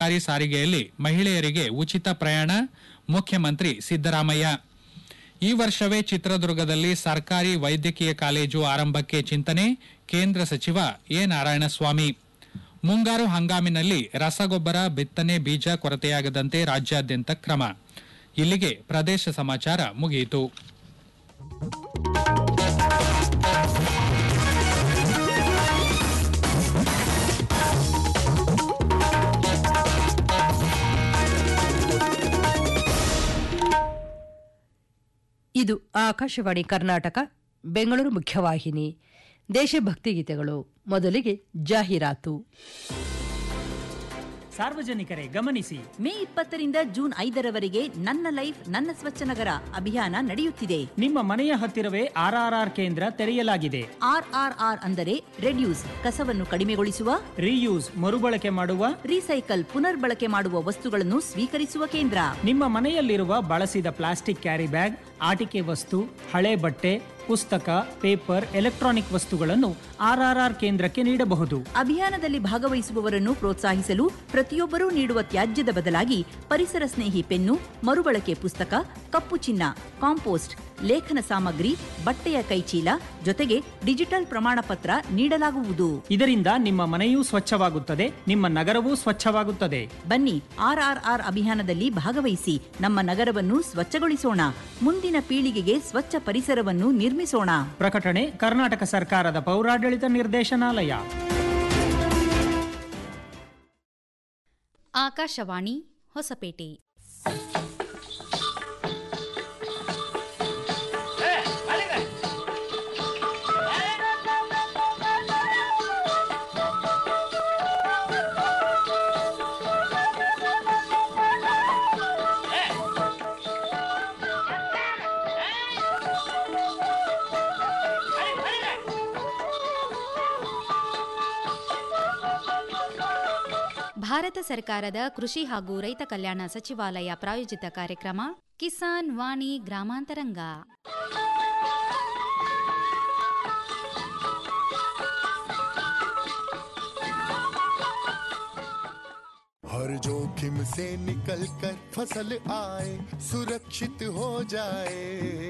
ಸರ್ಕಾರಿ ಸಾರಿಗೆಯಲ್ಲಿ ಮಹಿಳೆಯರಿಗೆ ಉಚಿತ ಪ್ರಯಾಣ ಮುಖ್ಯಮಂತ್ರಿ ಸಿದ್ದರಾಮಯ್ಯ ಈ ವರ್ಷವೇ ಚಿತ್ರದುರ್ಗದಲ್ಲಿ ಸರ್ಕಾರಿ ವೈದ್ಯಕೀಯ ಕಾಲೇಜು ಆರಂಭಕ್ಕೆ ಚಿಂತನೆ ಕೇಂದ್ರ ಸಚಿವ ಎ ನಾರಾಯಣಸ್ವಾಮಿ ಮುಂಗಾರು ಹಂಗಾಮಿನಲ್ಲಿ ರಸಗೊಬ್ಬರ ಬಿತ್ತನೆ ಬೀಜ ಕೊರತೆಯಾಗದಂತೆ ರಾಜ್ಯಾದ್ಯಂತ ಕ್ರಮ ಇಲ್ಲಿಗೆ ಪ್ರದೇಶ ಸಮಾಚಾರ ಮುಗಿಯಿತು ಇದು ಆಕಾಶವಾಣಿ ಕರ್ನಾಟಕ ಬೆಂಗಳೂರು ಮುಖ್ಯವಾಹಿನಿ ದೇಶಭಕ್ತಿ ಗೀತೆಗಳು ಮೊದಲಿಗೆ ಜಾಹೀರಾತು ಸಾರ್ವಜನಿಕರೇ ಗಮನಿಸಿ ಮೇ ಇಪ್ಪತ್ತರಿಂದ ಜೂನ್ ಐದರವರೆಗೆ ನನ್ನ ಲೈಫ್ ನನ್ನ ಸ್ವಚ್ಛ ನಗರ ಅಭಿಯಾನ ನಡೆಯುತ್ತಿದೆ ನಿಮ್ಮ ಮನೆಯ ಹತ್ತಿರವೇ ಆರ್ಆರ್ಆರ್ ಕೇಂದ್ರ ತೆರೆಯಲಾಗಿದೆ ಆರ್ಆರ್ಆರ್ ಅಂದರೆ ರೆಡ್ಯೂಸ್ ಕಸವನ್ನು ಕಡಿಮೆಗೊಳಿಸುವ ರೀಯೂಸ್ ಮರುಬಳಕೆ ಮಾಡುವ ರೀಸೈಕಲ್ ಪುನರ್ಬಳಕೆ ಮಾಡುವ ವಸ್ತುಗಳನ್ನು ಸ್ವೀಕರಿಸುವ ಕೇಂದ್ರ ನಿಮ್ಮ ಮನೆಯಲ್ಲಿರುವ ಬಳಸಿದ ಪ್ಲಾಸ್ಟಿಕ್ ಕ್ಯಾರಿ ಬ್ಯಾಗ್ ಆಟಿಕೆ ವಸ್ತು ಹಳೆ ಬಟ್ಟೆ ಪುಸ್ತಕ ಪೇಪರ್ ಎಲೆಕ್ಟ್ರಾನಿಕ್ ವಸ್ತುಗಳನ್ನು ಆರ್ಆರ್ಆರ್ ಕೇಂದ್ರಕ್ಕೆ ನೀಡಬಹುದು ಅಭಿಯಾನದಲ್ಲಿ ಭಾಗವಹಿಸುವವರನ್ನು ಪ್ರೋತ್ಸಾಹಿಸಲು ಪ್ರತಿಯೊಬ್ಬರೂ ನೀಡುವ ತ್ಯಾಜ್ಯದ ಬದಲಾಗಿ ಪರಿಸರ ಸ್ನೇಹಿ ಪೆನ್ನು ಮರುಬಳಕೆ ಪುಸ್ತಕ ಕಪ್ಪು ಚಿನ್ನ ಕಾಂಪೋಸ್ಟ್ ಲೇಖನ ಸಾಮಗ್ರಿ ಬಟ್ಟೆಯ ಕೈಚೀಲ ಜೊತೆಗೆ ಡಿಜಿಟಲ್ ಪ್ರಮಾಣ ಪತ್ರ ನೀಡಲಾಗುವುದು ಇದರಿಂದ ನಿಮ್ಮ ಮನೆಯೂ ಸ್ವಚ್ಛವಾಗುತ್ತದೆ ನಿಮ್ಮ ನಗರವೂ ಸ್ವಚ್ಛವಾಗುತ್ತದೆ ಬನ್ನಿ ಆರ್ಆರ್ಆರ್ ಅಭಿಯಾನದಲ್ಲಿ ಭಾಗವಹಿಸಿ ನಮ್ಮ ನಗರವನ್ನು ಸ್ವಚ್ಛಗೊಳಿಸೋಣ ಮುಂದಿನ ಪೀಳಿಗೆಗೆ ಸ್ವಚ್ಛ ಪರಿಸರವನ್ನು ನಿರ್ಮಿಸೋಣ ಪ್ರಕಟಣೆ ಕರ್ನಾಟಕ ಸರ್ಕಾರದ ಪೌರಾಡಳಿತ ನಿರ್ದೇಶನಾಲಯ ಆಕಾಶವಾಣಿ ಹೊಸಪೇಟೆ ಭಾರತ ಸರ್ಕಾರದ ಕೃಷಿ ಹಾಗೂ ರೈತ ಕಲ್ಯಾಣ ಸಚಿವಾಲಯ ಪ್ರಾಯೋಜಿತ ಕಾರ್ಯಕ್ರಮ ಕಿಸಾನ್ ವಾಣಿ ಗ್ರಾಮಾಂತರಂಗ हर जोखिम से निकल कर फसल आए सुरक्षित हो जाए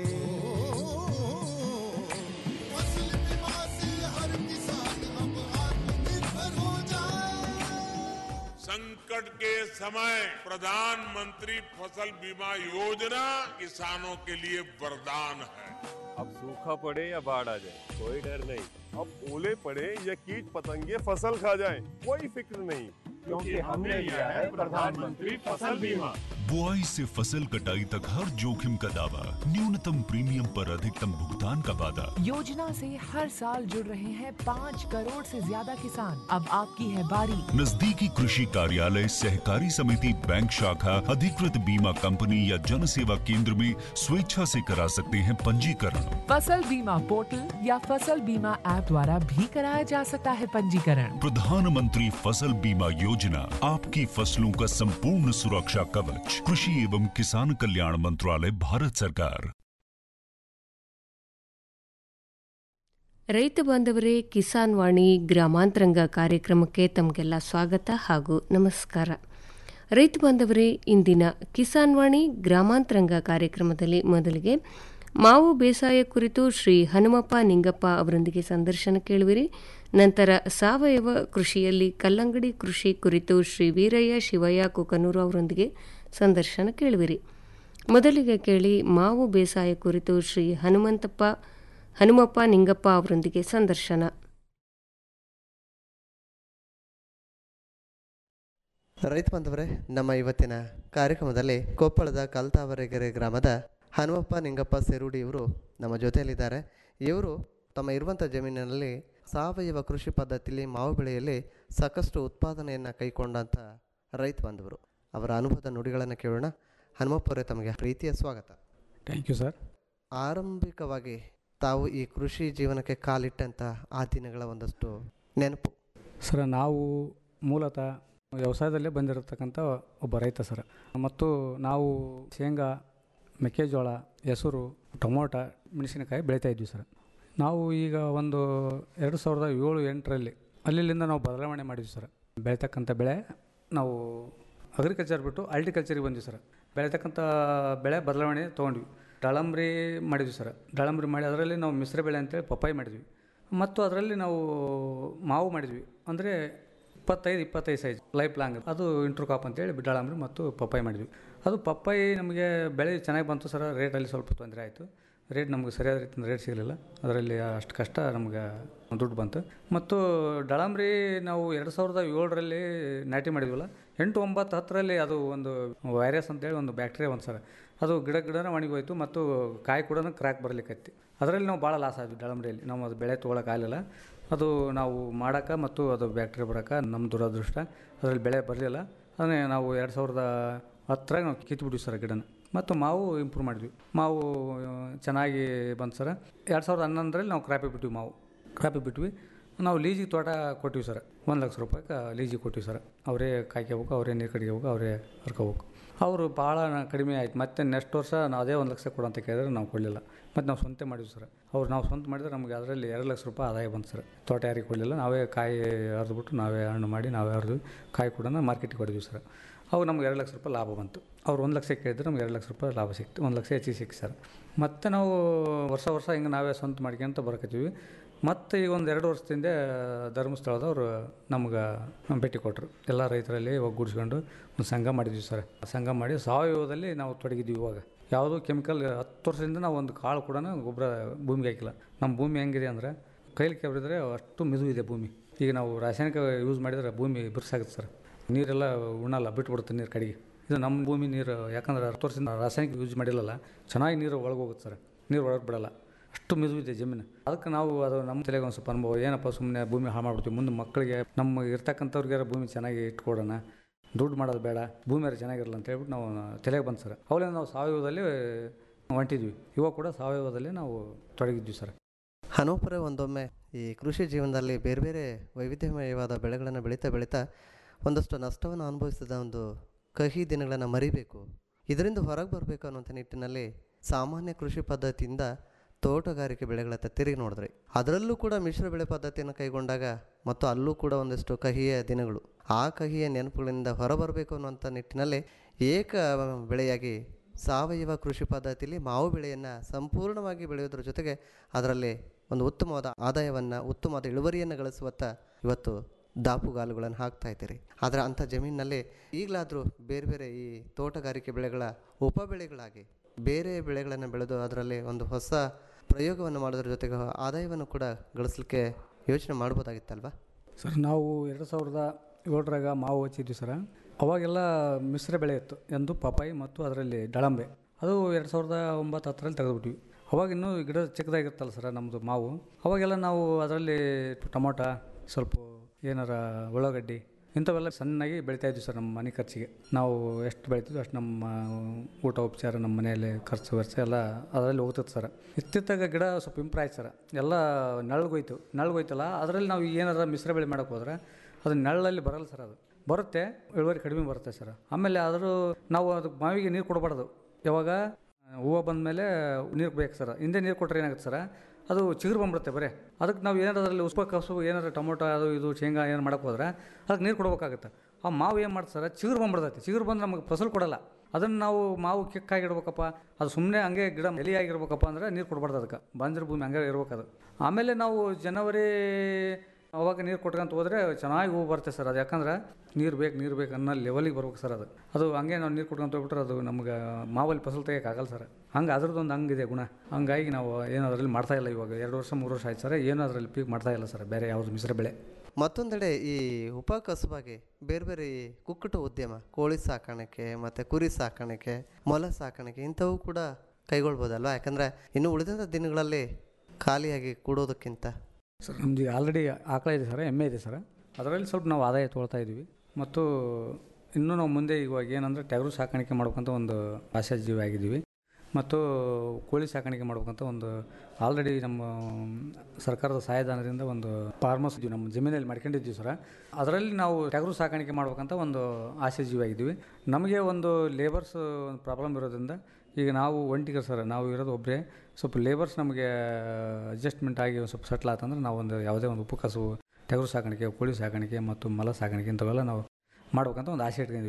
फसल बीमा से हर किसान अब आत्मनिर्भर हो जाए संकट के समय प्रधानमंत्री फसल बीमा योजना किसानों के लिए वरदान है अब सूखा पड़े या बाढ़ आ जाए कोई डर नहीं अब ओले पड़े या कीट पतंगे फसल खा जाए कोई फिक्र नहीं क्योंकि हमने लिया है प्रधानमंत्री फसल बीमा बुआई से फसल कटाई तक हर जोखिम का दावा न्यूनतम प्रीमियम पर अधिकतम भुगतान का वादा योजना से हर साल जुड़ रहे हैं पाँच करोड़ से ज्यादा किसान अब आपकी है बारी नजदीकी कृषि कार्यालय सहकारी समिति बैंक शाखा अधिकृत बीमा कंपनी या जन सेवा केंद्र में स्वेच्छा से करा सकते हैं पंजीकरण फसल बीमा पोर्टल या फसल बीमा ऐप द्वारा भी कराया जा सकता है पंजीकरण प्रधानमंत्री फसल बीमा योजना आपकी फसलों का संपूर्ण सुरक्षा कवच कृषि एवं किसान कल्याण मंत्रालय भारत सरकार ರೈತ ಬಾಂಧವರೇ ಕಿಸಾನ್ ವಾಣಿ ಗ್ರಾಮಾಂತರಂಗ ಕಾರ್ಯಕ್ರಮಕ್ಕೆ ತಮಗೆಲ್ಲ ಸ್ವಾಗತ ಹಾಗೂ ನಮಸ್ಕಾರ ರೈತ ಬಾಂಧವರೇ ಇಂದಿನ ಕಿಸಾನ್ ವಾಣಿ ಗ್ರಾಮಾಂತರಂಗ ಕಾರ್ಯಕ್ರಮದಲ್ಲಿ ಮೊದಲಿಗೆ ಮಾವು ಬೇಸಾಯ ಕುರಿತು ಶ್ರೀ ಹನುಮಪ್ಪ ನಿಂಗಪ್ಪ ಅವರೊಂದಿಗೆ ಸಂದರ್ಶನ ಕೇಳುವಿರಿ ನಂತರ ಸಾವಯವ ಕೃಷಿಯಲ್ಲಿ ಕಲ್ಲಂಗಡಿ ಕೃಷಿ ಕುರಿತು ಶ್ರೀ ವೀರಯ್ಯ ಶಿವಯ್ಯ ಕುಕನೂರು ಅವರೊಂದಿಗೆ ಸಂದರ್ಶನ ಕೇಳುವಿರಿ ಮೊದಲಿಗೆ ಕೇಳಿ ಮಾವು ಬೇಸಾಯ ಕುರಿತು ಶ್ರೀ ಹನುಮಂತಪ್ಪ ಹನುಮಪ್ಪ ನಿಂಗಪ್ಪ ಅವರೊಂದಿಗೆ ಸಂದರ್ಶನ ರೈತ ಬಾಂಧವರೇ ನಮ್ಮ ಇವತ್ತಿನ ಕಾರ್ಯಕ್ರಮದಲ್ಲಿ ಕೊಪ್ಪಳದ ಕಲ್ತಾವರೆಗೆರೆ ಗ್ರಾಮದ ಹನುಮಪ್ಪ ನಿಂಗಪ್ಪ ಸೆರೂಡಿ ಇವರು ನಮ್ಮ ಜೊತೆಯಲ್ಲಿದ್ದಾರೆ ಇವರು ತಮ್ಮ ಇರುವಂಥ ಜಮೀನಿನಲ್ಲಿ ಸಾವಯವ ಕೃಷಿ ಪದ್ಧತಿಯಲ್ಲಿ ಮಾವು ಬೆಳೆಯಲ್ಲಿ ಸಾಕಷ್ಟು ಉತ್ಪಾದನೆಯನ್ನು ಕೈಗೊಂಡಂಥ ರೈತ ಬಾಂಧವರು ಅವರ ಅನುಭವದ ನುಡಿಗಳನ್ನು ಕೇಳೋಣ ಹನುಮಪ್ಪವರೇ ತಮಗೆ ಪ್ರೀತಿಯ ಸ್ವಾಗತ ಥ್ಯಾಂಕ್ ಯು ಸರ್ ಆರಂಭಿಕವಾಗಿ ತಾವು ಈ ಕೃಷಿ ಜೀವನಕ್ಕೆ ಕಾಲಿಟ್ಟಂಥ ಆ ದಿನಗಳ ಒಂದಷ್ಟು ನೆನಪು ಸರ್ ನಾವು ಮೂಲತಃ ವ್ಯವಸಾಯದಲ್ಲೇ ಬಂದಿರತಕ್ಕಂಥ ಒಬ್ಬ ರೈತ ಸರ್ ಮತ್ತು ನಾವು ಶೇಂಗಾ ಮೆಕ್ಕೆಜೋಳ ಹೆಸರು ಟೊಮೊಟ ಮೆಣಸಿನಕಾಯಿ ಬೆಳೀತಾ ಇದ್ವಿ ಸರ್ ನಾವು ಈಗ ಒಂದು ಎರಡು ಸಾವಿರದ ಏಳು ಎಂಟರಲ್ಲಿ ಅಲ್ಲಿಂದ ನಾವು ಬದಲಾವಣೆ ಮಾಡಿದ್ವಿ ಸರ್ ಬೆಳೀತಕ್ಕಂಥ ಬೆಳೆ ನಾವು ಅಗ್ರಿಕಲ್ಚರ್ ಬಿಟ್ಟು ಅಲ್ಟಿಕಲ್ಚರಿಗೆ ಬಂದ್ವಿ ಸರ್ ಬೆಳೀತಕ್ಕಂಥ ಬೆಳೆ ಬದಲಾವಣೆ ತೊಗೊಂಡ್ವಿ ದಾಳಂಬ್ರಿ ಮಾಡಿದ್ವಿ ಸರ್ ದಾಳಂಬ್ರಿ ಮಾಡಿ ಅದರಲ್ಲಿ ನಾವು ಮಿಶ್ರ ಬೆಳೆ ಅಂತೇಳಿ ಪಪ್ಪಾಯಿ ಮಾಡಿದ್ವಿ ಮತ್ತು ಅದರಲ್ಲಿ ನಾವು ಮಾವು ಮಾಡಿದ್ವಿ ಅಂದರೆ ಇಪ್ಪತ್ತೈದು ಇಪ್ಪತ್ತೈದು ಸೈಜ್ ಲೈಫ್ ಲಾಂಗ್ ಅದು ಇಂಟ್ರೂ ಕಾಪ್ ಅಂತೇಳಿ ದಾಳಂಬ್ರಿ ಮತ್ತು ಪಪ್ಪಾಯಿ ಮಾಡಿದ್ವಿ ಅದು ಪಪ್ಪಾಯಿ ನಮಗೆ ಬೆಳೆ ಚೆನ್ನಾಗಿ ಬಂತು ಸರ್ ರೇಟಲ್ಲಿ ಸ್ವಲ್ಪ ತೊಂದರೆ ಆಯಿತು ರೇಟ್ ನಮಗೆ ಸರಿಯಾದ ರೀತಿಯಿಂದ ರೇಟ್ ಸಿಗಲಿಲ್ಲ ಅದರಲ್ಲಿ ಅಷ್ಟು ಕಷ್ಟ ನಮ್ಗೆ ದುಡ್ಡು ಬಂತು ಮತ್ತು ದಾಳಂಬ್ರಿ ನಾವು ಎರಡು ಸಾವಿರದ ಏಳರಲ್ಲಿ ನಾಟಿ ಮಾಡಿದ್ವಲ್ಲ ಎಂಟು ಒಂಬತ್ತು ಹತ್ತರಲ್ಲಿ ಅದು ಒಂದು ವೈರಸ್ ಅಂತೇಳಿ ಒಂದು ಬ್ಯಾಕ್ಟೀರಿಯಾ ಒಂದು ಸರ್ ಅದು ಗಿಡ ಗಿಡನ ಒಣಗೋಯ್ತು ಮತ್ತು ಕಾಯಿ ಕೂಡ ಕ್ರ್ಯಾಕ್ ಬರಲಿಕ್ಕೈತಿ ಅದರಲ್ಲಿ ನಾವು ಭಾಳ ಲಾಸ್ ಆದ್ವಿ ದಾಳಂಬ್ರಿಯಲ್ಲಿ ನಾವು ಅದು ಬೆಳೆ ತೊಗೊಳಕ್ಕಾಗಲಿಲ್ಲ ಅದು ನಾವು ಮಾಡೋಕೆ ಮತ್ತು ಅದು ಬ್ಯಾಕ್ಟೀರಿಯಾ ಬರೋಕೆ ನಮ್ಮ ದುರದೃಷ್ಟ ಅದರಲ್ಲಿ ಬೆಳೆ ಬರಲಿಲ್ಲ ಅದನ್ನೇ ನಾವು ಎರಡು ಸಾವಿರದ ಹತ್ತರಾಗ ನಾವು ಕಿತ್ಬಿಟ್ವಿ ಸರ್ ಗಿಡನ ಮತ್ತು ಮಾವು ಇಂಪ್ರೂವ್ ಮಾಡಿದ್ವಿ ಮಾವು ಆ, ಚೆನ್ನಾಗಿ ಬಂತು ಸರ್ ಎರಡು ಸಾವಿರದ ಹನ್ನೊಂದರಲ್ಲಿ ನಾವು ಕ್ರಾಪಿ ಬಿಟ್ವಿ ಮಾವು ಕ್ರಾಪಿ ಬಿಟ್ವಿ ನಾವು ಲೀಜಿಗೆ ತೋಟ ಕೊಟ್ಟಿವಿ ಸರ್ ಒಂದು ಲಕ್ಷ ರೂಪಾಯಿಗೆ ಲೀಜಿಗೆ ಕೊಟ್ಟಿವಿ ಸರ್ ಅವರೇ ಕಾಯ್ಕೋಬೇಕು ಅವರೇ ನೀರು ಕಡಿಗೋಬೇಕು ಅವರೇ ಹರ್ಕೋಬೇಕು ಅವರು ಭಾಳ ಕಡಿಮೆ ಆಯ್ತು ಮತ್ತೆ ನೆಕ್ಸ್ಟ್ ವರ್ಷ ನಾವು ಅದೇ ಒಂದು ಲಕ್ಷ ಕೊಡು ಅಂತ ಕೇಳಿದ್ರೆ ನಾವು ಕೊಡಲಿಲ್ಲ ಮತ್ತು ನಾವು ಸ್ವಂತ ಮಾಡಿದ್ವಿ ಸರ್ ಅವ್ರು ನಾವು ಸ್ವಂತ ಮಾಡಿದ್ರೆ ನಮಗೆ ಅದರಲ್ಲಿ ಎರಡು ಲಕ್ಷ ರೂಪಾಯಿ ಆದಾಯ ಬಂತು ಸರ್ ತೋಟ ಯಾರಿಗೆ ಕೊಡಲಿಲ್ಲ ನಾವೇ ಕಾಯಿ ಹರಿದ್ಬಿಟ್ಟು ನಾವೇ ಹಣ್ಣು ಮಾಡಿ ನಾವೇ ಹರಿದ್ವಿ ಕಾಯಿ ಕೂಡ ಮಾರ್ಕೆಟಿಗೆ ಹೊಡೆದ್ವಿ ಸರ್ ಅವಾಗ ನಮ್ಗೆ ಎರಡು ಲಕ್ಷ ರೂಪಾಯಿ ಲಾಭ ಬಂತು ಅವ್ರು ಒಂದು ಲಕ್ಷ ಕೇಳಿದ್ರೆ ನಮ್ಗೆ ಎರಡು ಲಕ್ಷ ರೂಪಾಯಿ ಲಾಭ ಸಿಕ್ತು ಒಂದು ಲಕ್ಷ ಹೆಚ್ಚಿಗೆ ಸಿಕ್ತು ಸರ್ ಮತ್ತು ನಾವು ವರ್ಷ ವರ್ಷ ಹಿಂಗೆ ನಾವೇ ಸ್ವಂತ ಮಾಡ್ಕೊಂತ ಬರಕತ್ತೀವಿ ಮತ್ತು ಈಗ ಒಂದು ಎರಡು ವರ್ಷದಿಂದ ಧರ್ಮಸ್ಥಳದವ್ರು ನಮ್ಗೆ ಭೇಟಿ ಕೊಟ್ಟರು ಎಲ್ಲ ರೈತರಲ್ಲಿ ಒಗ್ಗೂಡಿಸ್ಕೊಂಡು ಒಂದು ಸಂಘ ಮಾಡಿದ್ವಿ ಸರ್ ಸಂಘ ಮಾಡಿ ಸಾವಯವದಲ್ಲಿ ನಾವು ತೊಡಗಿದ್ವಿ ಇವಾಗ ಯಾವುದೂ ಕೆಮಿಕಲ್ ಹತ್ತು ವರ್ಷದಿಂದ ನಾವು ಒಂದು ಕಾಳು ಕೂಡ ಗೊಬ್ಬರ ಭೂಮಿಗೆ ಹಾಕಿಲ್ಲ ನಮ್ಮ ಭೂಮಿ ಹೆಂಗಿದೆ ಅಂದರೆ ಕೈಲಿ ಕೆಬ್ರಿದ್ರೆ ಅಷ್ಟು ಮಿದು ಇದೆ ಭೂಮಿ ಈಗ ನಾವು ರಾಸಾಯನಿಕ ಯೂಸ್ ಮಾಡಿದ್ರೆ ಭೂಮಿ ಬಿರ್ಸಾಗುತ್ತೆ ಸರ್ ನೀರೆಲ್ಲ ಉಣ್ಣಲ್ಲ ಬಿಟ್ಬಿಡುತ್ತೆ ನೀರು ಕಡೆಗೆ ಇದು ನಮ್ಮ ಭೂಮಿ ನೀರು ಯಾಕಂದ್ರೆ ಹತ್ತು ವರ್ಷದಿಂದ ರಾಸಾಯನಿಕ ಯೂಸ್ ಮಾಡಿಲ್ಲಲ್ಲ ಚೆನ್ನಾಗಿ ನೀರು ಒಳಗೆ ಹೋಗುತ್ತೆ ಸರ್ ನೀರು ಒಳಗೆ ಬಿಡಲ್ಲ ಅಷ್ಟು ಮಿದು ಇದೆ ಜಮೀನು ಅದಕ್ಕೆ ನಾವು ಅದು ನಮ್ಮ ತಲೆಗೆ ಒಂದು ಸ್ವಲ್ಪ ಅನುಭವ ಏನಪ್ಪ ಸುಮ್ಮನೆ ಭೂಮಿ ಹಾಳು ಮಾಡ್ಬಿಡ್ತೀವಿ ಮುಂದೆ ಮಕ್ಕಳಿಗೆ ನಮ್ಮ ಇರ್ತಕ್ಕಂಥವ್ರಿಗೆ ಭೂಮಿ ಚೆನ್ನಾಗಿ ಇಟ್ಕೊಡೋಣ ದುಡ್ಡು ಮಾಡೋದು ಬೇಡ ಭೂಮಿ ಚೆನ್ನಾಗಿರಲ್ಲ ಅಂತ ಹೇಳ್ಬಿಟ್ಟು ನಾವು ತಲೆಗೆ ಬಂತು ಸರ್ ಅವಾಗಲೇ ನಾವು ಸಾವಯವದಲ್ಲಿ ಹೊಂಟಿದ್ವಿ ಇವಾಗ ಕೂಡ ಸಾವಯವದಲ್ಲಿ ನಾವು ತೊಡಗಿದ್ವಿ ಸರ್ ಹನುಮಪುರ ಒಂದೊಮ್ಮೆ ಈ ಕೃಷಿ ಜೀವನದಲ್ಲಿ ಬೇರೆ ಬೇರೆ ವೈವಿಧ್ಯಮಯವಾದ ಬೆಳೆಗಳನ್ನು ಬೆಳೀತಾ ಬೆಳೀತಾ ಒಂದಷ್ಟು ನಷ್ಟವನ್ನು ಅನುಭವಿಸಿದ ಒಂದು ಕಹಿ ದಿನಗಳನ್ನು ಮರಿಬೇಕು ಇದರಿಂದ ಹೊರಗೆ ಬರಬೇಕು ಅನ್ನುವಂಥ ನಿಟ್ಟಿನಲ್ಲಿ ಸಾಮಾನ್ಯ ಕೃಷಿ ಪದ್ಧತಿಯಿಂದ ತೋಟಗಾರಿಕೆ ಬೆಳೆಗಳತ್ತ ತಿರುಗಿ ನೋಡಿದ್ರಿ ಅದರಲ್ಲೂ ಕೂಡ ಮಿಶ್ರ ಬೆಳೆ ಪದ್ಧತಿಯನ್ನು ಕೈಗೊಂಡಾಗ ಮತ್ತು ಅಲ್ಲೂ ಕೂಡ ಒಂದಷ್ಟು ಕಹಿಯ ದಿನಗಳು ಆ ಕಹಿಯ ನೆನಪುಗಳಿಂದ ಹೊರಬರಬೇಕು ಅನ್ನುವಂಥ ನಿಟ್ಟಿನಲ್ಲಿ ಏಕ ಬೆಳೆಯಾಗಿ ಸಾವಯವ ಕೃಷಿ ಪದ್ಧತಿಯಲ್ಲಿ ಮಾವು ಬೆಳೆಯನ್ನು ಸಂಪೂರ್ಣವಾಗಿ ಬೆಳೆಯೋದ್ರ ಜೊತೆಗೆ ಅದರಲ್ಲಿ ಒಂದು ಉತ್ತಮವಾದ ಆದಾಯವನ್ನು ಉತ್ತಮವಾದ ಇಳುವರಿಯನ್ನು ಗಳಿಸುವತ್ತ ಇವತ್ತು ದಾಪುಗಾಲುಗಳನ್ನು ಹಾಕ್ತಾ ಇದ್ದೀರಿ ಆದರೆ ಅಂಥ ಜಮೀನಿನಲ್ಲಿ ಈಗಲಾದರೂ ಬೇರೆ ಬೇರೆ ಈ ತೋಟಗಾರಿಕೆ ಬೆಳೆಗಳ ಉಪ ಬೆಳೆಗಳಾಗಿ ಬೇರೆ ಬೆಳೆಗಳನ್ನು ಬೆಳೆದು ಅದರಲ್ಲಿ ಒಂದು ಹೊಸ ಪ್ರಯೋಗವನ್ನು ಮಾಡೋದ್ರ ಜೊತೆಗೆ ಆದಾಯವನ್ನು ಕೂಡ ಗಳಿಸಲಿಕ್ಕೆ ಯೋಚನೆ ಮಾಡ್ಬೋದಾಗಿತ್ತಲ್ವಾ ಸರ್ ನಾವು ಎರಡು ಸಾವಿರದ ಏಳರಾಗ ಮಾವು ಹಚ್ಚಿದ್ವಿ ಸರ ಅವಾಗೆಲ್ಲ ಮಿಶ್ರ ಬೆಳೆ ಇತ್ತು ಎಂದು ಪಪಾಯಿ ಮತ್ತು ಅದರಲ್ಲಿ ದಾಳಂಬೆ ಅದು ಎರಡು ಸಾವಿರದ ಒಂಬತ್ತು ಹತ್ತರಲ್ಲಿ ತೆಗೆದುಬಿಟ್ವಿ ಅವಾಗ ಇನ್ನೂ ಗಿಡ ಚಿಕ್ಕದಾಗಿರ್ತಲ್ಲ ಸರ ನಮ್ಮದು ಮಾವು ಅವಾಗೆಲ್ಲ ನಾವು ಅದರಲ್ಲಿ ಟೊಮೊಟ ಸ್ವಲ್ಪ ಏನಾರ ಉಳ್ಳಾಗಡ್ಡಿ ಇಂಥವೆಲ್ಲ ಸಣ್ಣಾಗಿ ಬೆಳಿತಾ ಇದ್ವಿ ಸರ್ ನಮ್ಮ ಮನೆ ಖರ್ಚಿಗೆ ನಾವು ಎಷ್ಟು ಬೆಳಿತಿದ್ವಿ ಅಷ್ಟು ನಮ್ಮ ಊಟ ಉಪಚಾರ ನಮ್ಮ ಮನೆಯಲ್ಲಿ ಖರ್ಚು ವೆಚ್ಚ ಎಲ್ಲ ಅದರಲ್ಲಿ ಹೋಗ್ತದೆ ಸರ್ ಇತ್ತಿತ್ತಾಗ ಗಿಡ ಸ್ವಲ್ಪ ಇಂಪ್ರೂವ್ ಆಯ್ತು ಸರ್ ಎಲ್ಲ ನೆಳ್ಗೋಯ್ತು ನೆಳ್ಗೋಯ್ತಲ್ಲ ಅದರಲ್ಲಿ ನಾವು ಏನಾರ ಮಿಶ್ರ ಬೆಳೆ ಮಾಡೋಕೆ ಹೋದ್ರೆ ಅದು ನೆರಳಲ್ಲಿ ಬರಲ್ಲ ಸರ್ ಅದು ಬರುತ್ತೆ ಇಳುವರಿ ಕಡಿಮೆ ಬರುತ್ತೆ ಸರ್ ಆಮೇಲೆ ಆದರೂ ನಾವು ಅದಕ್ಕೆ ಮಾವಿಗೆ ನೀರು ಕೊಡಬಾರ್ದು ಯಾವಾಗ ಹೂವು ಬಂದಮೇಲೆ ನೀರು ಬೇಕು ಸರ್ ಹಿಂದೆ ನೀರು ಕೊಟ್ಟರೆ ಏನಾಗುತ್ತೆ ಸರ್ ಅದು ಚಿಗುರು ಬಂದ್ಬಿಡುತ್ತೆ ಬರೀ ಅದಕ್ಕೆ ನಾವು ಏನಾರು ಅದರಲ್ಲಿ ಉಸ್ಪ ಕಸು ಏನಾರು ಟೊಮೊಟೊ ಅದು ಇದು ಶೇಂಗಾ ಏನು ಮಾಡಕ್ಕೆ ಹೋದ್ರೆ ಅದಕ್ಕೆ ನೀರು ಕೊಡ್ಬೇಕಾಗುತ್ತೆ ಆ ಮಾವು ಏನು ಮಾಡ್ತಾರೆ ಸರ್ ಚಿಗುರು ಬಂದ್ಬಿಡ್ತೈತಿ ಚಿಗುರು ಬಂದ್ರೆ ನಮಗೆ ಫಸಲು ಕೊಡಲ್ಲ ಅದನ್ನು ನಾವು ಮಾವು ಕಿಕ್ಕಾಗಿಡ್ಬೇಕಪ್ಪ ಅದು ಸುಮ್ಮನೆ ಹಂಗೆ ಗಿಡ ಎಲಿಯಾಗಿರ್ಬೇಕಪ್ಪ ಅಂದ್ರೆ ನೀರು ಕೊಡಬಾರ್ದು ಅದಕ್ಕೆ ಬಂದಿರೋ ಭೂಮಿ ಹಂಗೆ ಇರ್ಬೇಕು ಅದು ಆಮೇಲೆ ನಾವು ಜನವರಿ ಅವಾಗ ನೀರು ಕೊಟ್ಕೊಂತ ಹೋದರೆ ಚೆನ್ನಾಗಿ ಹೂವು ಬರುತ್ತೆ ಸರ್ ಅದು ಯಾಕಂದ್ರೆ ನೀರು ಬೇಕು ನೀರು ಬೇಕು ಅನ್ನೋ ಲೆವೆಲಿಗೆ ಬರ್ಬೇಕು ಸರ್ ಅದು ಅದು ಹಂಗೆ ನಾವು ನೀರು ಕೊಟ್ಕೊಂತ ಹೋಗ್ಬಿಟ್ರೆ ಅದು ನಮ್ಗೆ ಮಾವಲ್ಲಿ ಫಸಲು ತೆಗಿಯೋಕ್ಕಾಗಲ್ಲ ಸರ್ ಹಂಗೆ ಅದ್ರದ್ದೊಂದು ಹಂಗಿದೆ ಗುಣ ಹಂಗಾಗಿ ನಾವು ಏನು ಅದರಲ್ಲಿ ಮಾಡ್ತಾ ಇಲ್ಲ ಇವಾಗ ಎರಡು ವರ್ಷ ಮೂರು ವರ್ಷ ಆಯ್ತು ಸರ್ ಏನು ಅದರಲ್ಲಿ ಪೀಕ್ ಮಾಡ್ತಾ ಇಲ್ಲ ಸರ್ ಬೇರೆ ಯಾವುದು ಮಿಶ್ರ ಬೆಳೆ ಮತ್ತೊಂದೆಡೆ ಈ ಉಪ ಕಸುಬಾಗಿ ಬೇರೆ ಬೇರೆ ಈ ಕುಕ್ಕುಟ ಉದ್ಯಮ ಕೋಳಿ ಸಾಕಾಣಿಕೆ ಮತ್ತು ಕುರಿ ಸಾಕಾಣಿಕೆ ಮೊಲ ಸಾಕಾಣಿಕೆ ಇಂಥವು ಕೂಡ ಕೈಗೊಳ್ಬೋದಲ್ವಾ ಯಾಕಂದರೆ ಇನ್ನು ಉಳಿದ ದಿನಗಳಲ್ಲಿ ಖಾಲಿಯಾಗಿ ಕೂಡೋದಕ್ಕಿಂತ ಸರ್ ನಮ್ದು ಆಲ್ರೆಡಿ ಆಕಳ ಇದೆ ಸರ್ ಎಮ್ಮೆ ಇದೆ ಸರ್ ಅದರಲ್ಲಿ ಸ್ವಲ್ಪ ನಾವು ಆದಾಯ ತೊಗೊಳ್ತಾ ಇದ್ವಿ ಮತ್ತು ಇನ್ನೂ ನಾವು ಮುಂದೆ ಇವಾಗ ಏನಂದರೆ ಟಗರು ಸಾಕಾಣಿಕೆ ಮಾಡ್ಬೇಕಂತ ಒಂದು ಆಶಾಜೀವಿ ಆಗಿದ್ದೀವಿ ಮತ್ತು ಕೋಳಿ ಸಾಕಾಣಿಕೆ ಮಾಡ್ಬೇಕಂತ ಒಂದು ಆಲ್ರೆಡಿ ನಮ್ಮ ಸರ್ಕಾರದ ಸಹಾಯಧನದಿಂದ ಒಂದು ಫಾರ್ಮಸ್ ಇದ್ವಿ ನಮ್ಮ ಜಮೀನಲ್ಲಿ ಮಾಡ್ಕೊಂಡಿದ್ವಿ ಸರ್ ಅದರಲ್ಲಿ ನಾವು ಟಗರು ಸಾಕಾಣಿಕೆ ಮಾಡ್ಬೇಕಂತ ಒಂದು ಆಶಾಜೀವಿ ಆಗಿದ್ದೀವಿ ನಮಗೆ ಒಂದು ಲೇಬರ್ಸ್ ಒಂದು ಪ್ರಾಬ್ಲಮ್ ಇರೋದ್ರಿಂದ ಈಗ ನಾವು ಒಂಟಿಗರು ಸರ್ ನಾವು ಇರೋದು ಒಬ್ಬರೇ ಸ್ವಲ್ಪ ಲೇಬರ್ಸ್ ನಮಗೆ ಅಡ್ಜಸ್ಟ್ಮೆಂಟ್ ಆಗಿ ಒಂದು ಸ್ವಲ್ಪ ಸೆಟ್ಲ್ ಆತಂದ್ರೆ ನಾವು ಒಂದು ಯಾವುದೇ ಒಂದು ಉಪಕಸು ಟಗರು ಸಾಕಾಣಿಕೆ ಕೋಳಿ ಸಾಕಾಣಿಕೆ ಮತ್ತು ಮಲ ಸಾಕಾಣಿಕೆ ಇಂಥವೆಲ್ಲ ನಾವು ಮಾಡ್ಬೇಕಂತ ಒಂದು ಆಸೆ ಇಟ್ಕೊಂಡಿದ್ವಿ ಸರ್